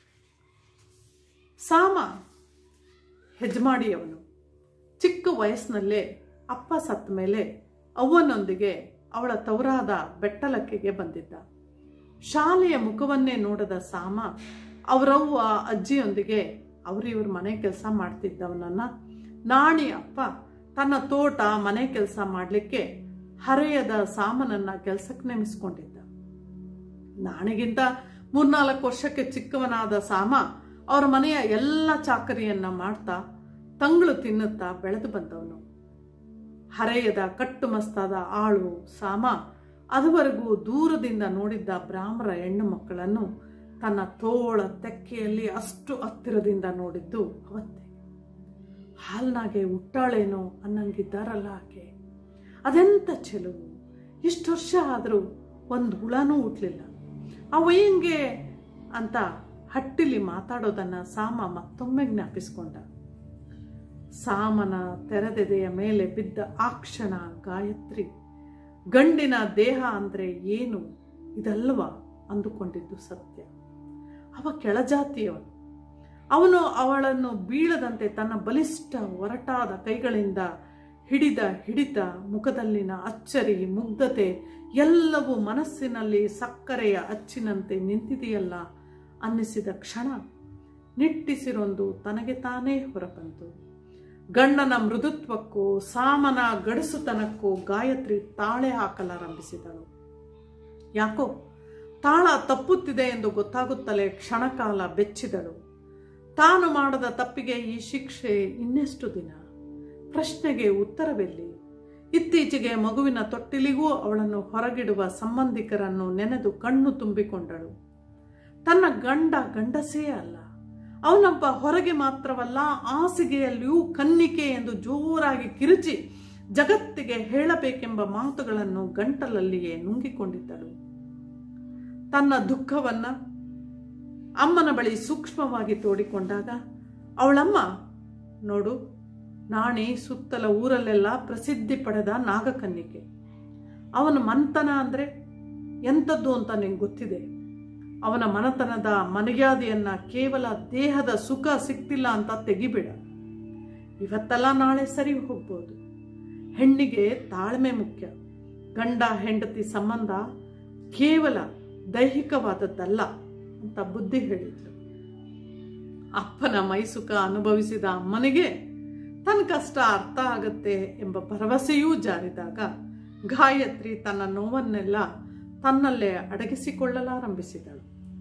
ಸಾಮ ಹೆಜ್ಮಾಡಿಯವನು ಚಿಕ್ಕ ವಯಸ್ಸಿನಲ್ಲೇ ಅಪ್ಪ ಸತ್ತ ಮೇಲೆ ಅವ್ವನೊಂದಿಗೆ ಅವಳ ತವರಾದ ಬೆಟ್ಟಲಕ್ಕೆಗೆ ಬಂದಿದ್ದ ಶಾಲೆಯ ಮುಖವನ್ನೇ ನೋಡದ ಸಾಮ ಅವರವ್ವ ಅಜ್ಜಿಯೊಂದಿಗೆ ಅವರಿವ್ರ ಮನೆ ಕೆಲಸ ಮಾಡ್ತಿದ್ದವನನ್ನ ನಾಣಿ ಅಪ್ಪ ತನ್ನ ತೋಟ ಮನೆ ಕೆಲಸ ಮಾಡಲಿಕ್ಕೆ ಹರೆಯದ ಸಾಮನನ್ನ ಕೆಲಸಕ್ಕೆ ನೇಮಿಸ್ಕೊಂಡಿದ್ದ ನಾಣಿಗಿಂತ ಮೂರ್ನಾಲ್ಕು ವರ್ಷಕ್ಕೆ ಚಿಕ್ಕವನಾದ ಸಾಮ ಅವ್ರ ಮನೆಯ ಎಲ್ಲ ಚಾಕರಿಯನ್ನ ಮಾಡ್ತಾ ತಂಗಳು ತಿನ್ನುತ್ತಾ ಬೆಳೆದು ಬಂದವನು ಹರೆಯದ ಕಟ್ಟು ಮಸ್ತಾದ ಆಳು ಸಾಮ ಅದುವರೆಗೂ ದೂರದಿಂದ ನೋಡಿದ್ದ ಬ್ರಾಹ್ಮರ ಹೆಣ್ಣು ಮಕ್ಕಳನ್ನು ತನ್ನ ತೋಳ ತೆಕ್ಕೆಯಲ್ಲಿ ಅಷ್ಟು ಹತ್ತಿರದಿಂದ ನೋಡಿದ್ದು ಅವತ್ತೇ ಹಾಲ್ನಾಗೆ ಹುಟ್ಟಾಳೇನೋ ಅನ್ನಂಗಿದ್ದಾರಲ್ಲ ಆಕೆ ಅದೆಂತ ಚೆಲುವು ಇಷ್ಟು ವರ್ಷ ಆದರೂ ಒಂದು ಹುಳನೂ ಹುಟ್ಲಿಲ್ಲ ಆ ವಯ್ಯಂಗೆ ಅಂತ ಹಟ್ಟಿಲಿ ಮಾತಾಡೋದನ್ನ ಸಾಮ ಮತ್ತೊಮ್ಮೆ ಜ್ಞಾಪಿಸ್ಕೊಂಡ ಸಾಮನ ತೆರೆದೆದೆಯ ಮೇಲೆ ಬಿದ್ದ ಆ ಕ್ಷಣ ಗಾಯತ್ರಿ ಗಂಡಿನ ದೇಹ ಅಂದರೆ ಏನು ಇದಲ್ವಾ ಅಂದುಕೊಂಡಿದ್ದು ಸತ್ಯ ಅವ ಕೆಳಜಾತಿಯವನು ಅವನು ಅವಳನ್ನು ಬೀಳದಂತೆ ತನ್ನ ಬಲಿಷ್ಠ ಒರಟಾದ ಕೈಗಳಿಂದ ಹಿಡಿದ ಹಿಡಿತ ಮುಖದಲ್ಲಿನ ಅಚ್ಚರಿ ಮುಗ್ಧತೆ ಎಲ್ಲವೂ ಮನಸ್ಸಿನಲ್ಲಿ ಸಕ್ಕರೆಯ ಅಚ್ಚಿನಂತೆ ನಿಂತಿದೆಯಲ್ಲ ಅನ್ನಿಸಿದ ಕ್ಷಣ ನಿಟ್ಟಿಸಿರೊಂದು ತನಗೆ ತಾನೇ ಹೊರಬಂತು ಗಂಡನ ಮೃದುತ್ವಕ್ಕೂ ಸಾಮನ ಗಡಸುತನಕ್ಕೂ ಗಾಯತ್ರಿ ತಾಳೆ ಹಾಕಲಾರಂಭಿಸಿದಳು ಯಾಕೋ ತಾಳ ತಪ್ಪುತ್ತಿದೆ ಎಂದು ಗೊತ್ತಾಗುತ್ತಲೇ ಕ್ಷಣಕಾಲ ಬೆಚ್ಚಿದಳು ತಾನು ಮಾಡದ ತಪ್ಪಿಗೆ ಈ ಶಿಕ್ಷೆ ಇನ್ನೆಷ್ಟು ದಿನ ಪ್ರಶ್ನೆಗೆ ಉತ್ತರವೆಲ್ಲಿ ಇತ್ತೀಚೆಗೆ ಮಗುವಿನ ತೊಟ್ಟಿಲಿಗೂ ಅವಳನ್ನು ಹೊರಗಿಡುವ ಸಂಬಂಧಿಕರನ್ನು ನೆನೆದು ಕಣ್ಣು ತುಂಬಿಕೊಂಡಳು ತನ್ನ ಗಂಡ ಗಂಡಸೇ ಅಲ್ಲ ಅವನೊಬ್ಬ ಹೊರಗೆ ಮಾತ್ರವಲ್ಲ ಹಾಸಿಗೆಯಲ್ಲಿಯೂ ಕನ್ನಿಕೆ ಎಂದು ಜೋರಾಗಿ ಕಿರುಚಿ ಜಗತ್ತಿಗೆ ಹೇಳಬೇಕೆಂಬ ಮಾತುಗಳನ್ನು ಗಂಟಲಲ್ಲಿಯೇ ನುಂಗಿಕೊಂಡಿದ್ದಳು ತನ್ನ ದುಃಖವನ್ನ ಅಮ್ಮನ ಬಳಿ ಸೂಕ್ಷ್ಮವಾಗಿ ತೋಡಿಕೊಂಡಾಗ ಅವಳಮ್ಮ ನೋಡು ನಾಣಿ ಸುತ್ತಲ ಊರಲ್ಲೆಲ್ಲ ಪ್ರಸಿದ್ಧಿ ಪಡೆದ ನಾಗಕನ್ನಿಕೆ ಅವನ ಮನ್ತನ ಅಂದರೆ ಎಂಥದ್ದು ಅಂತ ನಿಂಗೆ ಗೊತ್ತಿದೆ ಅವನ ಮನತನದ ಮರ್ಯಾದೆಯನ್ನ ಕೇವಲ ದೇಹದ ಸುಖ ಸಿಕ್ತಿಲ್ಲ ಅಂತ ತೆಗಿಬೇಡ ಇವತ್ತೆಲ್ಲ ನಾಳೆ ಸರಿ ಹೋಗ್ಬೋದು ಹೆಣ್ಣಿಗೆ ತಾಳ್ಮೆ ಮುಖ್ಯ ಗಂಡ ಹೆಂಡತಿ ಸಂಬಂಧ ಕೇವಲ ದೈಹಿಕವಾದದ್ದಲ್ಲ ಅಂತ ಬುದ್ಧಿ ಹೇಳಿದ್ರು ಅಪ್ಪನ ಮೈಸುಖ ಅನುಭವಿಸಿದ ಅಮ್ಮನಿಗೆ ತನ್ನ ಕಷ್ಟ ಅರ್ಥ ಆಗತ್ತೆ ಎಂಬ ಭರವಸೆಯೂ ಜಾರಿದಾಗ ಗಾಯತ್ರಿ ತನ್ನ ನೋವನ್ನೆಲ್ಲ ತನ್ನಲ್ಲೇ ಅಡಗಿಸಿಕೊಳ್ಳಲಾರಂಭಿಸಿದಳು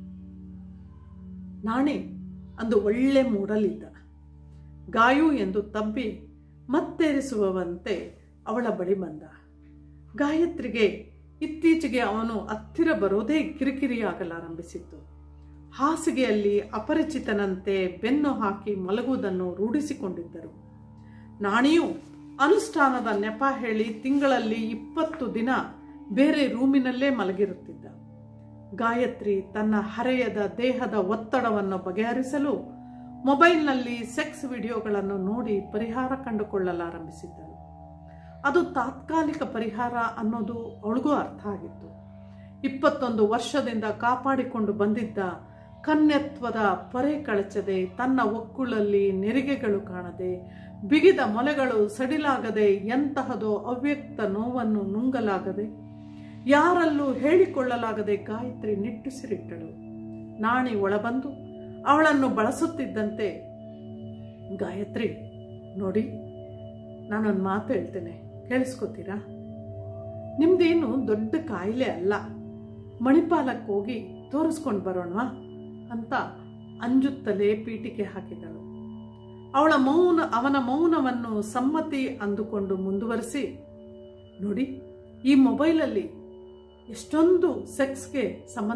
ನಾಣಿ ಅಂದು ಒಳ್ಳೆ ಮೂಡಲಿದ್ದ ಗಾಯು ಎಂದು ತಬ್ಬಿ ಮತ್ತೇರಿಸುವವಂತೆ ಅವಳ ಬಳಿ ಬಂದ ಗಾಯತ್ರಿಗೆ ಇತ್ತೀಚೆಗೆ ಅವನು ಹತ್ತಿರ ಬರೋದೇ ಕಿರಿಕಿರಿಯಾಗಲಾರಂಭಿಸಿತ್ತು ಹಾಸಿಗೆಯಲ್ಲಿ ಅಪರಿಚಿತನಂತೆ ಬೆನ್ನು ಹಾಕಿ ಮಲಗುವುದನ್ನು ರೂಢಿಸಿಕೊಂಡಿದ್ದರು ನಾಣಿಯು ಅನುಷ್ಠಾನದ ನೆಪ ಹೇಳಿ ತಿಂಗಳಲ್ಲಿ ಇಪ್ಪತ್ತು ದಿನ ಬೇರೆ ರೂಮಿನಲ್ಲೇ ಮಲಗಿರುತ್ತಿದ್ದ ಗಾಯತ್ರಿ ತನ್ನ ಹರೆಯದ ದೇಹದ ಒತ್ತಡವನ್ನು ಬಗೆಹರಿಸಲು ಮೊಬೈಲ್ನಲ್ಲಿ ಸೆಕ್ಸ್ ವಿಡಿಯೋಗಳನ್ನು ನೋಡಿ ಪರಿಹಾರ ಕಂಡುಕೊಳ್ಳಲಾರಂಭಿಸಿದ್ದಳು ಅದು ತಾತ್ಕಾಲಿಕ ಪರಿಹಾರ ಅನ್ನೋದು ಅವಳಿಗೂ ಅರ್ಥ ಆಗಿತ್ತು ಇಪ್ಪತ್ತೊಂದು ವರ್ಷದಿಂದ ಕಾಪಾಡಿಕೊಂಡು ಬಂದಿದ್ದ ಕನ್ಯತ್ವದ ಪೊರೆ ಕಳಚದೆ ತನ್ನ ಒಕ್ಕುಳಲ್ಲಿ ನೆರಿಗೆಗಳು ಕಾಣದೆ ಬಿಗಿದ ಮೊಲೆಗಳು ಸಡಿಲಾಗದೆ ಎಂತಹದೋ ಅವ್ಯಕ್ತ ನೋವನ್ನು ನುಂಗಲಾಗದೆ ಯಾರಲ್ಲೂ ಹೇಳಿಕೊಳ್ಳಲಾಗದೆ ಗಾಯತ್ರಿ ನಿಟ್ಟುಸಿರಿಟ್ಟಳು ನಾಣಿ ಒಳಬಂದು ಅವಳನ್ನು ಬಳಸುತ್ತಿದ್ದಂತೆ ಗಾಯತ್ರಿ ನೋಡಿ ನಾನೊಂದು ಮಾತು ಹೇಳ್ತೇನೆ ಕೇಳಿಸ್ಕೊತೀರಾ ನಿಮ್ದೇನು ದೊಡ್ಡ ಕಾಯಿಲೆ ಅಲ್ಲ ಮಣಿಪಾಲಕ್ಕೆ ಹೋಗಿ ತೋರಿಸ್ಕೊಂಡು ಬರೋಣವಾ ಅಂತ ಅಂಜುತ್ತಲೇ ಪೀಠಿಕೆ ಹಾಕಿದಳು ಅವಳ ಮೌನ ಅವನ ಮೌನವನ್ನು ಸಮ್ಮತಿ ಅಂದುಕೊಂಡು ಮುಂದುವರಿಸಿ ನೋಡಿ ಈ ಮೊಬೈಲಲ್ಲಿ ಎಷ್ಟೊಂದು ಸೆಕ್ಸ್ಗೆ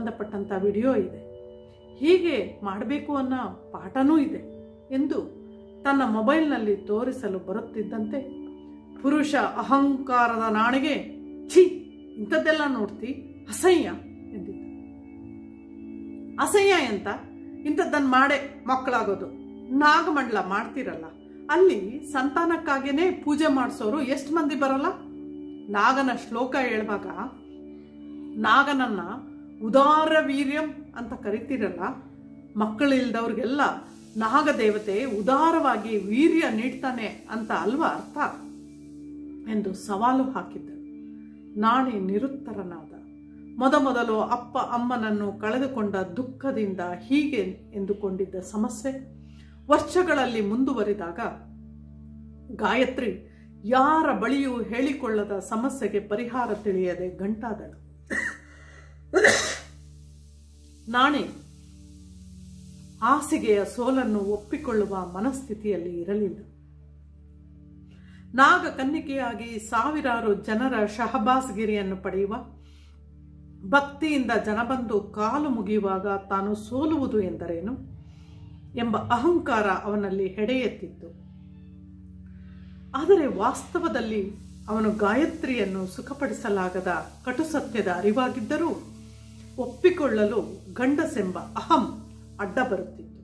ಸಂಬಂಧಪಟ್ಟಂಥ ವಿಡಿಯೋ ಇದೆ ಹೀಗೆ ಮಾಡಬೇಕು ಅನ್ನೋ ಪಾಠನೂ ಇದೆ ಎಂದು ತನ್ನ ಮೊಬೈಲ್ನಲ್ಲಿ ತೋರಿಸಲು ಬರುತ್ತಿದ್ದಂತೆ ಪುರುಷ ಅಹಂಕಾರದ ನಾಣಿಗೆ ಛೀ ಇಂಥದ್ದೆಲ್ಲ ನೋಡ್ತಿ ಅಸಹ್ಯ ಎಂದಿದ್ದ ಅಸಹ್ಯ ಎಂತ ಇಂಥದ್ದನ್ನು ಮಾಡೇ ಮಕ್ಕಳಾಗೋದು ನಾಗಮಂಡಲ ಮಾಡ್ತಿರಲ್ಲ ಅಲ್ಲಿ ಸಂತಾನಕ್ಕಾಗೇನೆ ಪೂಜೆ ಮಾಡಿಸೋರು ಎಷ್ಟು ಮಂದಿ ಬರಲ್ಲ ನಾಗನ ಶ್ಲೋಕ ಹೇಳುವಾಗ ನಾಗನನ್ನ ಉದಾರ ವೀರ್ಯಂ ಅಂತ ಕರಿತೀರಲ್ಲ ಮಕ್ಕಳಿಲ್ದವ್ರಿಗೆಲ್ಲ ನಾಗದೇವತೆ ಉದಾರವಾಗಿ ವೀರ್ಯ ನೀಡ್ತಾನೆ ಅಂತ ಅಲ್ವಾ ಅರ್ಥ ಎಂದು ಸವಾಲು ಹಾಕಿದ್ದರು ನಾಣಿ ನಿರುತ್ತರನಾದ ಮೊದಮೊದಲು ಅಪ್ಪ ಅಮ್ಮನನ್ನು ಕಳೆದುಕೊಂಡ ದುಃಖದಿಂದ ಹೀಗೆ ಎಂದುಕೊಂಡಿದ್ದ ಸಮಸ್ಯೆ ವರ್ಷಗಳಲ್ಲಿ ಮುಂದುವರಿದಾಗ ಗಾಯತ್ರಿ ಯಾರ ಬಳಿಯೂ ಹೇಳಿಕೊಳ್ಳದ ಸಮಸ್ಯೆಗೆ ಪರಿಹಾರ ತಿಳಿಯದೆ ಗಂಟಾದಳು ನಾಣಿ ಹಾಸಿಗೆಯ ಸೋಲನ್ನು ಒಪ್ಪಿಕೊಳ್ಳುವ ಮನಸ್ಥಿತಿಯಲ್ಲಿ ಇರಲಿಲ್ಲ ನಾಗ ಕನ್ನಿಕೆಯಾಗಿ ಸಾವಿರಾರು ಜನರ ಶಹಬಾಸ್ಗಿರಿಯನ್ನು ಪಡೆಯುವ ಭಕ್ತಿಯಿಂದ ಜನ ಬಂದು ಕಾಲು ಮುಗಿಯುವಾಗ ತಾನು ಸೋಲುವುದು ಎಂದರೇನು ಎಂಬ ಅಹಂಕಾರ ಅವನಲ್ಲಿ ಹೆಡೆಯೆತ್ತಿತ್ತು ಆದರೆ ವಾಸ್ತವದಲ್ಲಿ ಅವನು ಗಾಯತ್ರಿಯನ್ನು ಸುಖಪಡಿಸಲಾಗದ ಕಟುಸತ್ಯದ ಅರಿವಾಗಿದ್ದರೂ ಒಪ್ಪಿಕೊಳ್ಳಲು ಗಂಡಸೆಂಬ ಅಹಂ ಅಡ್ಡ ಬರುತ್ತಿತ್ತು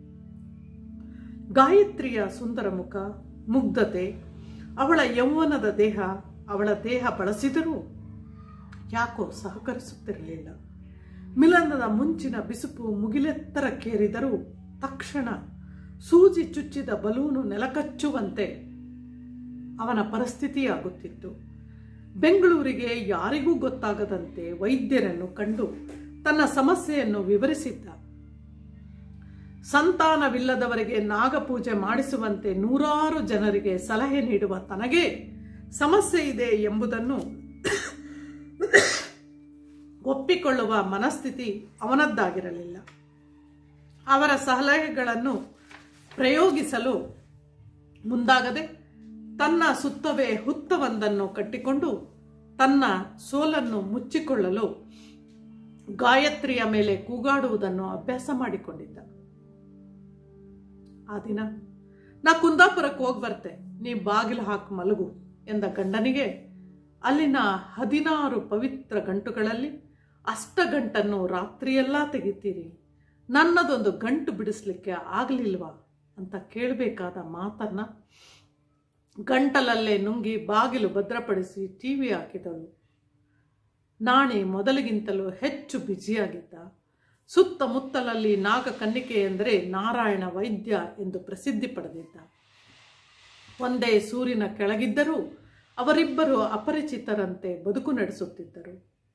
ಗಾಯತ್ರಿಯ ಸುಂದರ ಮುಖ ಮುಗ್ಧತೆ ಅವಳ ಯೌವನದ ದೇಹ ಅವಳ ದೇಹ ಬಳಸಿದರೂ ಯಾಕೋ ಸಹಕರಿಸುತ್ತಿರಲಿಲ್ಲ ಮಿಲನದ ಮುಂಚಿನ ಬಿಸುಪು ಮುಗಿಲೆತ್ತರಕ್ಕೇರಿದರೂ ತಕ್ಷಣ ಸೂಜಿ ಚುಚ್ಚಿದ ಬಲೂನು ನೆಲಕಚ್ಚುವಂತೆ ಅವನ ಪರಿಸ್ಥಿತಿಯಾಗುತ್ತಿತ್ತು ಬೆಂಗಳೂರಿಗೆ ಯಾರಿಗೂ ಗೊತ್ತಾಗದಂತೆ ವೈದ್ಯರನ್ನು ಕಂಡು ತನ್ನ ಸಮಸ್ಯೆಯನ್ನು ವಿವರಿಸಿದ್ದ ಸಂತಾನವಿಲ್ಲದವರಿಗೆ ನಾಗಪೂಜೆ ಮಾಡಿಸುವಂತೆ ನೂರಾರು ಜನರಿಗೆ ಸಲಹೆ ನೀಡುವ ತನಗೆ ಸಮಸ್ಯೆ ಇದೆ ಎಂಬುದನ್ನು ಒಪ್ಪಿಕೊಳ್ಳುವ ಮನಸ್ಥಿತಿ ಅವನದ್ದಾಗಿರಲಿಲ್ಲ ಅವರ ಸಲಹೆಗಳನ್ನು ಪ್ರಯೋಗಿಸಲು ಮುಂದಾಗದೆ ತನ್ನ ಸುತ್ತವೇ ಹುತ್ತವೊಂದನ್ನು ಕಟ್ಟಿಕೊಂಡು ತನ್ನ ಸೋಲನ್ನು ಮುಚ್ಚಿಕೊಳ್ಳಲು ಗಾಯತ್ರಿಯ ಮೇಲೆ ಕೂಗಾಡುವುದನ್ನು ಅಭ್ಯಾಸ ಮಾಡಿಕೊಂಡಿದ್ದ ಆ ದಿನ ನಾ ಕುಂದಾಪುರಕ್ಕೆ ಹೋಗಿ ಬರ್ತೆ ನೀ ಬಾಗಿಲು ಹಾಕಿ ಮಲಗು ಎಂದ ಗಂಡನಿಗೆ ಅಲ್ಲಿನ ಹದಿನಾರು ಪವಿತ್ರ ಗಂಟುಗಳಲ್ಲಿ ಅಷ್ಟಗಂಟನ್ನು ರಾತ್ರಿಯೆಲ್ಲ ತೆಗಿತೀರಿ ನನ್ನದೊಂದು ಗಂಟು ಬಿಡಿಸ್ಲಿಕ್ಕೆ ಆಗಲಿಲ್ವಾ ಅಂತ ಕೇಳಬೇಕಾದ ಮಾತನ್ನ ಗಂಟಲಲ್ಲೇ ನುಂಗಿ ಬಾಗಿಲು ಭದ್ರಪಡಿಸಿ ಟಿವಿ ಹಾಕಿದಳು ನಾಣಿ ಮೊದಲಿಗಿಂತಲೂ ಹೆಚ್ಚು ಬ್ಯುಸಿಯಾಗಿದ್ದ ಸುತ್ತಮುತ್ತಲಲ್ಲಿ ನಾಗ ಕನ್ನಿಕೆ ಎಂದರೆ ನಾರಾಯಣ ವೈದ್ಯ ಎಂದು ಪ್ರಸಿದ್ಧಿ ಪಡೆದಿದ್ದ ಒಂದೇ ಸೂರಿನ ಕೆಳಗಿದ್ದರೂ ಅವರಿಬ್ಬರು ಅಪರಿಚಿತರಂತೆ ಬದುಕು ನಡೆಸುತ್ತಿದ್ದರು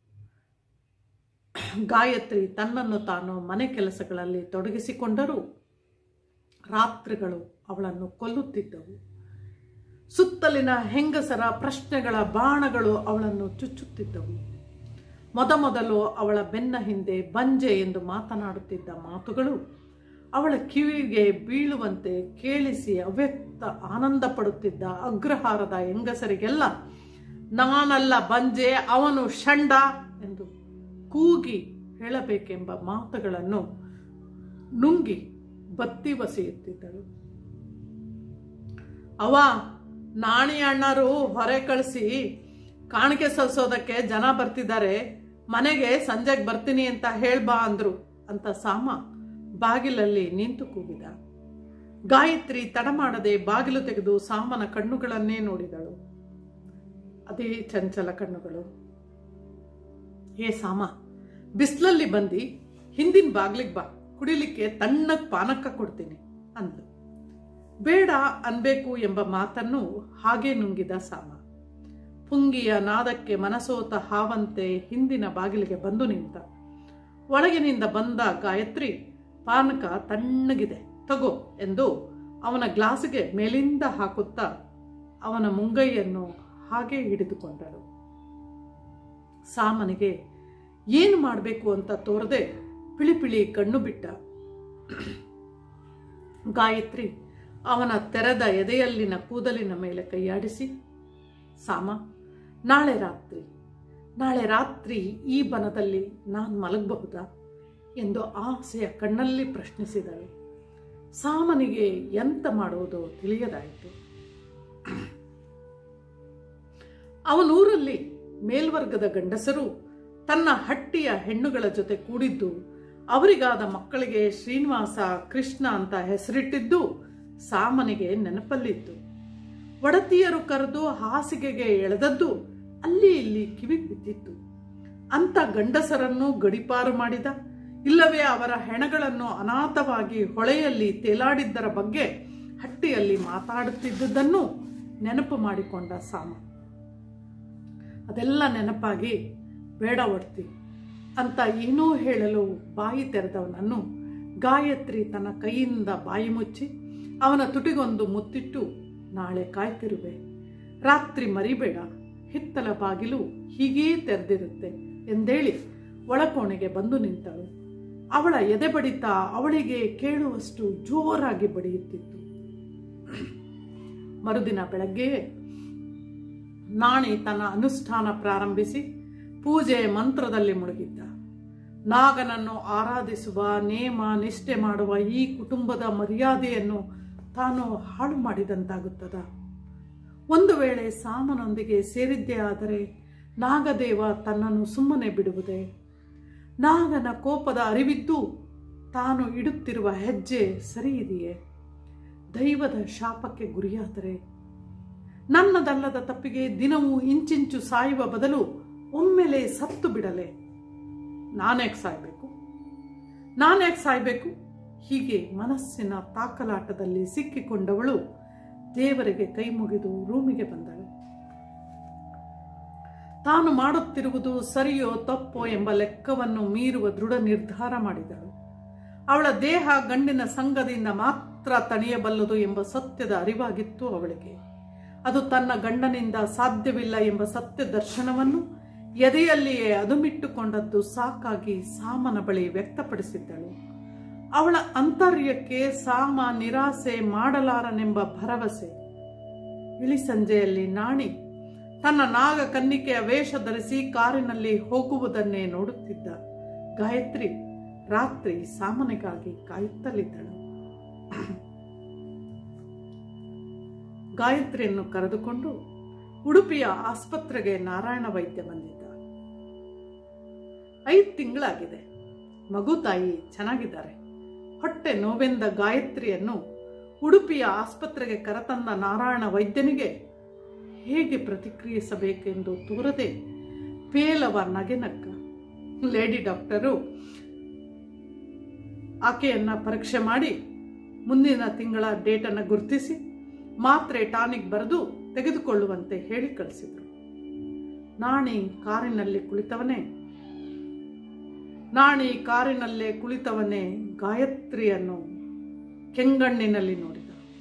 ಗಾಯತ್ರಿ ತನ್ನನ್ನು ತಾನು ಮನೆ ಕೆಲಸಗಳಲ್ಲಿ ತೊಡಗಿಸಿಕೊಂಡರೂ ರಾತ್ರಿಗಳು ಅವಳನ್ನು ಕೊಲ್ಲುತ್ತಿದ್ದವು ಸುತ್ತಲಿನ ಹೆಂಗಸರ ಪ್ರಶ್ನೆಗಳ ಬಾಣಗಳು ಅವಳನ್ನು ಚುಚ್ಚುತ್ತಿದ್ದವು ಮೊದಮೊದಲು ಅವಳ ಬೆನ್ನ ಹಿಂದೆ ಬಂಜೆ ಎಂದು ಮಾತನಾಡುತ್ತಿದ್ದ ಮಾತುಗಳು ಅವಳ ಕಿವಿಗೆ ಬೀಳುವಂತೆ ಕೇಳಿಸಿ ಅವ್ಯಕ್ತ ಆನಂದ ಪಡುತ್ತಿದ್ದ ಅಗ್ರಹಾರದ ಹೆಂಗಸರಿಗೆಲ್ಲ ನಾನಲ್ಲ ಬಂಜೆ ಅವನು ಷಂಡ ಎಂದು ಕೂಗಿ ಹೇಳಬೇಕೆಂಬ ಮಾತುಗಳನ್ನು ನುಂಗಿ ಬತ್ತಿ ಬಸಿಯುತ್ತಿದ್ದಳು ಅವ ನಾಣಿ ಅಣ್ಣರು ಹೊರೆ ಕಳಿಸಿ ಕಾಣಿಕೆ ಸಲ್ಸೋದಕ್ಕೆ ಜನ ಬರ್ತಿದ್ದಾರೆ ಮನೆಗೆ ಸಂಜೆಗೆ ಬರ್ತೀನಿ ಅಂತ ಹೇಳ್ಬಾ ಅಂದ್ರು ಅಂತ ಸಾಮ ಬಾಗಿಲಲ್ಲಿ ನಿಂತು ಕೂಗಿದ ಗಾಯತ್ರಿ ತಡ ಮಾಡದೆ ಬಾಗಿಲು ತೆಗೆದು ಸಾಮನ ಕಣ್ಣುಗಳನ್ನೇ ನೋಡಿದಳು ಅದೇ ಚಂಚಲ ಕಣ್ಣುಗಳು ಹೇ ಸಾಮ ಬಿಸ್ಲಲ್ಲಿ ಬಂದು ಹಿಂದಿನ ಬಾಗ್ಲಿಗೆ ಬಾ ಕುಡಿಲಿಕ್ಕೆ ತಣ್ಣಗೆ ಪಾನಕ ಕೊಡ್ತೀನಿ ಅಂದ್ಲು ಬೇಡ ಅನ್ಬೇಕು ಎಂಬ ಮಾತನ್ನು ಹಾಗೆ ನುಂಗಿದ ಸಾಮ ಪುಂಗಿಯ ನಾದಕ್ಕೆ ಮನಸೋತ ಹಾವಂತೆ ಹಿಂದಿನ ಬಾಗಿಲಿಗೆ ಬಂದು ನಿಂತ ಒಳಗಿನಿಂದ ಬಂದ ಗಾಯತ್ರಿ ಪಾನಕ ತಣ್ಣಗಿದೆ ತಗೋ ಎಂದು ಅವನ ಗ್ಲಾಸಿಗೆ ಮೇಲಿಂದ ಹಾಕುತ್ತಾ ಅವನ ಮುಂಗೈಯನ್ನು ಹಾಗೆ ಹಿಡಿದುಕೊಂಡಳು ಸಾಮನಿಗೆ ಏನು ಮಾಡಬೇಕು ಅಂತ ತೋರದೆ ಪಿಳಿಪಿಳಿ ಕಣ್ಣು ಬಿಟ್ಟ ಗಾಯತ್ರಿ ಅವನ ತೆರೆದ ಎದೆಯಲ್ಲಿನ ಕೂದಲಿನ ಮೇಲೆ ಕೈಯಾಡಿಸಿ ಸಾಮ ನಾಳೆ ರಾತ್ರಿ ನಾಳೆ ರಾತ್ರಿ ಈ ಬನದಲ್ಲಿ ನಾನು ಮಲಗಬಹುದಾ ಎಂದು ಆಸೆಯ ಕಣ್ಣಲ್ಲಿ ಪ್ರಶ್ನಿಸಿದಳು ಸಾಮನಿಗೆ ಎಂತ ಮಾಡುವುದೋ ತಿಳಿಯದಾಯಿತು ಅವನೂರಲ್ಲಿ ಮೇಲ್ವರ್ಗದ ಗಂಡಸರು ತನ್ನ ಹಟ್ಟಿಯ ಹೆಣ್ಣುಗಳ ಜೊತೆ ಕೂಡಿದ್ದು ಅವರಿಗಾದ ಮಕ್ಕಳಿಗೆ ಶ್ರೀನಿವಾಸ ಕೃಷ್ಣ ಅಂತ ಹೆಸರಿಟ್ಟಿದ್ದು ಸಾಮನಿಗೆ ನೆನಪಲ್ಲಿತ್ತು ಒಡತಿಯರು ಕರೆದು ಹಾಸಿಗೆಗೆ ಎಳೆದದ್ದು ಅಲ್ಲಿ ಇಲ್ಲಿ ಕಿವಿಗೆ ಬಿದ್ದಿತ್ತು ಅಂತ ಗಂಡಸರನ್ನು ಗಡಿಪಾರು ಮಾಡಿದ ಇಲ್ಲವೇ ಅವರ ಹೆಣಗಳನ್ನು ಅನಾಥವಾಗಿ ಹೊಳೆಯಲ್ಲಿ ತೇಲಾಡಿದ್ದರ ಬಗ್ಗೆ ಹಟ್ಟಿಯಲ್ಲಿ ಮಾತಾಡುತ್ತಿದ್ದುದನ್ನು ನೆನಪು ಮಾಡಿಕೊಂಡ ಸಾಮ ಅದೆಲ್ಲ ನೆನಪಾಗಿ ಬೇಡ ಒಡ್ತಿ ಅಂತ ಏನೋ ಹೇಳಲು ಬಾಯಿ ತೆರೆದವನನ್ನು ಗಾಯತ್ರಿ ತನ್ನ ಕೈಯಿಂದ ಬಾಯಿ ಮುಚ್ಚಿ ಅವನ ತುಟಿಗೊಂದು ಮುತ್ತಿಟ್ಟು ನಾಳೆ ಕಾಯ್ತಿರುವೆ ರಾತ್ರಿ ಮರಿಬೇಡ ಹಿತ್ತಲ ಬಾಗಿಲು ಹೀಗೇ ತೆರೆದಿರುತ್ತೆ ಎಂದೇಳಿ ಒಳಕೋಣೆಗೆ ಬಂದು ನಿಂತಳು ಅವಳ ಎದೆ ಬಡಿತ ಅವಳಿಗೆ ಕೇಳುವಷ್ಟು ಜೋರಾಗಿ ಬಡಿಯುತ್ತಿತ್ತು ಮರುದಿನ ಬೆಳಗ್ಗೆ ನಾಣಿ ತನ್ನ ಅನುಷ್ಠಾನ ಪ್ರಾರಂಭಿಸಿ ಪೂಜೆ ಮಂತ್ರದಲ್ಲಿ ಮುಳುಗಿದ್ದ ನಾಗನನ್ನು ಆರಾಧಿಸುವ ನೇಮ ನಿಷ್ಠೆ ಮಾಡುವ ಈ ಕುಟುಂಬದ ಮರ್ಯಾದೆಯನ್ನು ತಾನು ಹಾಳು ಮಾಡಿದಂತಾಗುತ್ತದ ಒಂದು ವೇಳೆ ಸಾಮನೊಂದಿಗೆ ಸೇರಿದ್ದೇ ಆದರೆ ನಾಗದೇವ ತನ್ನನ್ನು ಸುಮ್ಮನೆ ಬಿಡುವುದೇ ನಾಗನ ಕೋಪದ ಅರಿವಿದ್ದು ತಾನು ಇಡುತ್ತಿರುವ ಹೆಜ್ಜೆ ಸರಿಯಿದೆಯೇ ದೈವದ ಶಾಪಕ್ಕೆ ಗುರಿಯಾದರೆ ನನ್ನದಲ್ಲದ ತಪ್ಪಿಗೆ ದಿನವೂ ಇಂಚಿಂಚು ಸಾಯುವ ಬದಲು ಒಮ್ಮೆಲೆ ಸತ್ತು ಬಿಡಲೆ ನಾನ್ಯಾಕೆ ಸಾಯ್ಬೇಕು ನಾನ್ಯಾಕೆ ಸಾಯ್ಬೇಕು ಹೀಗೆ ಮನಸ್ಸಿನ ತಾಕಲಾಟದಲ್ಲಿ ಸಿಕ್ಕಿಕೊಂಡವಳು ದೇವರಿಗೆ ಕೈ ಮುಗಿದು ರೂಮಿಗೆ ಬಂದಳು ತಾನು ಮಾಡುತ್ತಿರುವುದು ಸರಿಯೋ ತಪ್ಪೋ ಎಂಬ ಲೆಕ್ಕವನ್ನು ಮೀರುವ ದೃಢ ನಿರ್ಧಾರ ಮಾಡಿದಳು ಅವಳ ದೇಹ ಗಂಡಿನ ಸಂಘದಿಂದ ಮಾತ್ರ ತಣಿಯಬಲ್ಲದು ಎಂಬ ಸತ್ಯದ ಅರಿವಾಗಿತ್ತು ಅವಳಿಗೆ ಅದು ತನ್ನ ಗಂಡನಿಂದ ಸಾಧ್ಯವಿಲ್ಲ ಎಂಬ ಸತ್ಯ ದರ್ಶನವನ್ನು ಎದೆಯಲ್ಲಿಯೇ ಅದುಮಿಟ್ಟುಕೊಂಡದ್ದು ಸಾಕಾಗಿ ಸಾಮನ ಬಳಿ ವ್ಯಕ್ತಪಡಿಸಿದ್ದಳು ಅವಳ ಅಂತರ್ಯಕ್ಕೆ ಸಾಮ ನಿರಾಸೆ ಮಾಡಲಾರನೆಂಬ ಭರವಸೆ ಇಳಿ ಸಂಜೆಯಲ್ಲಿ ನಾಣಿ ತನ್ನ ನಾಗ ಕನ್ನಿಕೆಯ ವೇಷ ಧರಿಸಿ ಕಾರಿನಲ್ಲಿ ಹೋಗುವುದನ್ನೇ ನೋಡುತ್ತಿದ್ದ ಗಾಯತ್ರಿ ರಾತ್ರಿ ಸಾಮನಿಗಾಗಿ ಕಾಯುತ್ತಲಿದ್ದಳು ಗಾಯತ್ರಿಯನ್ನು ಕರೆದುಕೊಂಡು ಉಡುಪಿಯ ಆಸ್ಪತ್ರೆಗೆ ನಾರಾಯಣ ವೈದ್ಯ ಬಂದಿದ್ದ ಐದು ತಿಂಗಳಾಗಿದೆ ಮಗು ತಾಯಿ ಚೆನ್ನಾಗಿದ್ದಾರೆ ಹೊಟ್ಟೆ ನೋವೆಂದ ಗಾಯತ್ರಿಯನ್ನು ಉಡುಪಿಯ ಆಸ್ಪತ್ರೆಗೆ ಕರೆತಂದ ನಾರಾಯಣ ವೈದ್ಯನಿಗೆ ಹೇಗೆ ಪ್ರತಿಕ್ರಿಯಿಸಬೇಕೆಂದು ತೋರದೆ ಪೇಲವ ನಗೆನಕ್ಕ ಲೇಡಿ ಡಾಕ್ಟರು ಆಕೆಯನ್ನ ಪರೀಕ್ಷೆ ಮಾಡಿ ಮುಂದಿನ ತಿಂಗಳ ಡೇಟನ್ನು ಗುರುತಿಸಿ ಮಾತ್ರೆ ಟಾನಿಕ್ ಬರೆದು ತೆಗೆದುಕೊಳ್ಳುವಂತೆ ಹೇಳಿ ಕಳಿಸಿದರು ನಾಣಿ ಕಾರಿನಲ್ಲಿ ಕುಳಿತವನೇ ನಾಣಿ ಕಾರಿನಲ್ಲೇ ಕುಳಿತವನೇ ಗಾಯತ್ರಿಯನ್ನು ಕೆಂಗಣ್ಣಿನಲ್ಲಿ ನೋಡಿದ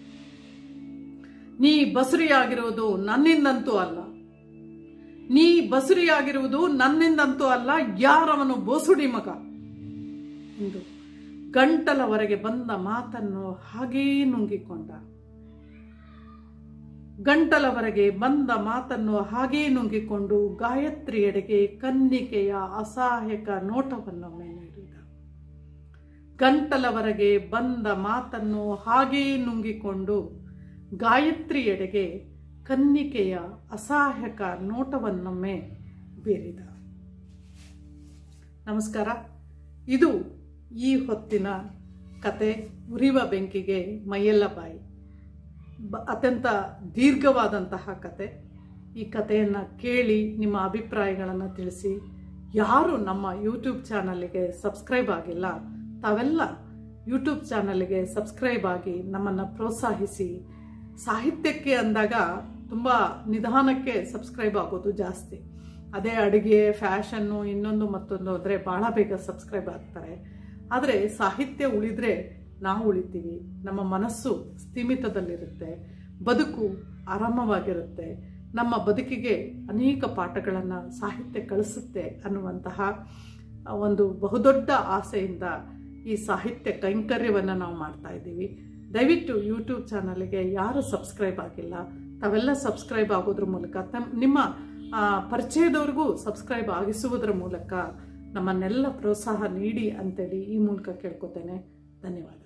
ನೀ ಬಸುರಿಯಾಗಿರುವುದು ನನ್ನಿಂದಂತೂ ಅಲ್ಲ ನೀ ಬಸುರಿಯಾಗಿರುವುದು ನನ್ನಿಂದಂತೂ ಅಲ್ಲ ಯಾರವನು ಬೋಸುಡಿ ಮಗ ಎಂದು ಗಂಟಲವರೆಗೆ ಬಂದ ಮಾತನ್ನು ಹಾಗೇ ನುಂಗಿಕೊಂಡ ಗಂಟಲವರೆಗೆ ಬಂದ ಮಾತನ್ನು ಹಾಗೇ ನುಂಗಿಕೊಂಡು ಗಾಯತ್ರಿಯೆಡೆಗೆ ಕನ್ನಿಕೆಯ ಅಸಹಾಯಕ ನೋಟವನ್ನೊಮ್ಮೆ ನೀಡಿದ ಗಂಟಲವರೆಗೆ ಬಂದ ಮಾತನ್ನು ಹಾಗೇ ನುಂಗಿಕೊಂಡು ಗಾಯತ್ರಿಯೆಡೆಗೆ ಕನ್ನಿಕೆಯ ಅಸಹಾಯಕ ನೋಟವನ್ನೊಮ್ಮೆ ಬೀರಿದ ನಮಸ್ಕಾರ ಇದು ಈ ಹೊತ್ತಿನ ಕತೆ ಉರಿವ ಬೆಂಕಿಗೆ ಮೈಯೆಲ್ಲ ಬಾಯಿ ಬ ಅತ್ಯಂತ ದೀರ್ಘವಾದಂತಹ ಕತೆ ಈ ಕಥೆಯನ್ನು ಕೇಳಿ ನಿಮ್ಮ ಅಭಿಪ್ರಾಯಗಳನ್ನು ತಿಳಿಸಿ ಯಾರು ನಮ್ಮ ಯೂಟ್ಯೂಬ್ ಚಾನಲ್ಗೆ ಸಬ್ಸ್ಕ್ರೈಬ್ ಆಗಿಲ್ಲ ತಾವೆಲ್ಲ ಯೂಟ್ಯೂಬ್ ಚಾನಲ್ಗೆ ಸಬ್ಸ್ಕ್ರೈಬ್ ಆಗಿ ನಮ್ಮನ್ನು ಪ್ರೋತ್ಸಾಹಿಸಿ ಸಾಹಿತ್ಯಕ್ಕೆ ಅಂದಾಗ ತುಂಬ ನಿಧಾನಕ್ಕೆ ಸಬ್ಸ್ಕ್ರೈಬ್ ಆಗೋದು ಜಾಸ್ತಿ ಅದೇ ಅಡುಗೆ ಫ್ಯಾಷನ್ನು ಇನ್ನೊಂದು ಮತ್ತೊಂದು ಅಂದರೆ ಭಾಳ ಬೇಗ ಸಬ್ಸ್ಕ್ರೈಬ್ ಆಗ್ತಾರೆ ಆದರೆ ಸಾಹಿತ್ಯ ಉಳಿದ್ರೆ ನಾವು ಉಳಿತೀವಿ ನಮ್ಮ ಮನಸ್ಸು ಸ್ಥೀಮಿತದಲ್ಲಿರುತ್ತೆ ಬದುಕು ಆರಾಮವಾಗಿರುತ್ತೆ ನಮ್ಮ ಬದುಕಿಗೆ ಅನೇಕ ಪಾಠಗಳನ್ನು ಸಾಹಿತ್ಯ ಕಳಿಸುತ್ತೆ ಅನ್ನುವಂತಹ ಒಂದು ಬಹುದೊಡ್ಡ ಆಸೆಯಿಂದ ಈ ಸಾಹಿತ್ಯ ಕೈಂಕರ್ಯವನ್ನು ನಾವು ಮಾಡ್ತಾ ಇದ್ದೀವಿ ದಯವಿಟ್ಟು ಯೂಟ್ಯೂಬ್ ಚಾನಲ್ಗೆ ಯಾರು ಸಬ್ಸ್ಕ್ರೈಬ್ ಆಗಿಲ್ಲ ತಾವೆಲ್ಲ ಸಬ್ಸ್ಕ್ರೈಬ್ ಆಗೋದ್ರ ಮೂಲಕ ತಮ್ಮ ನಿಮ್ಮ ಪರಿಚಯದವ್ರಿಗೂ ಸಬ್ಸ್ಕ್ರೈಬ್ ಆಗಿಸುವುದರ ಮೂಲಕ ನಮ್ಮನ್ನೆಲ್ಲ ಪ್ರೋತ್ಸಾಹ ನೀಡಿ ಅಂತೇಳಿ ಈ ಮೂಲಕ ಕೇಳ್ಕೊತೇನೆ ಧನ್ಯವಾದ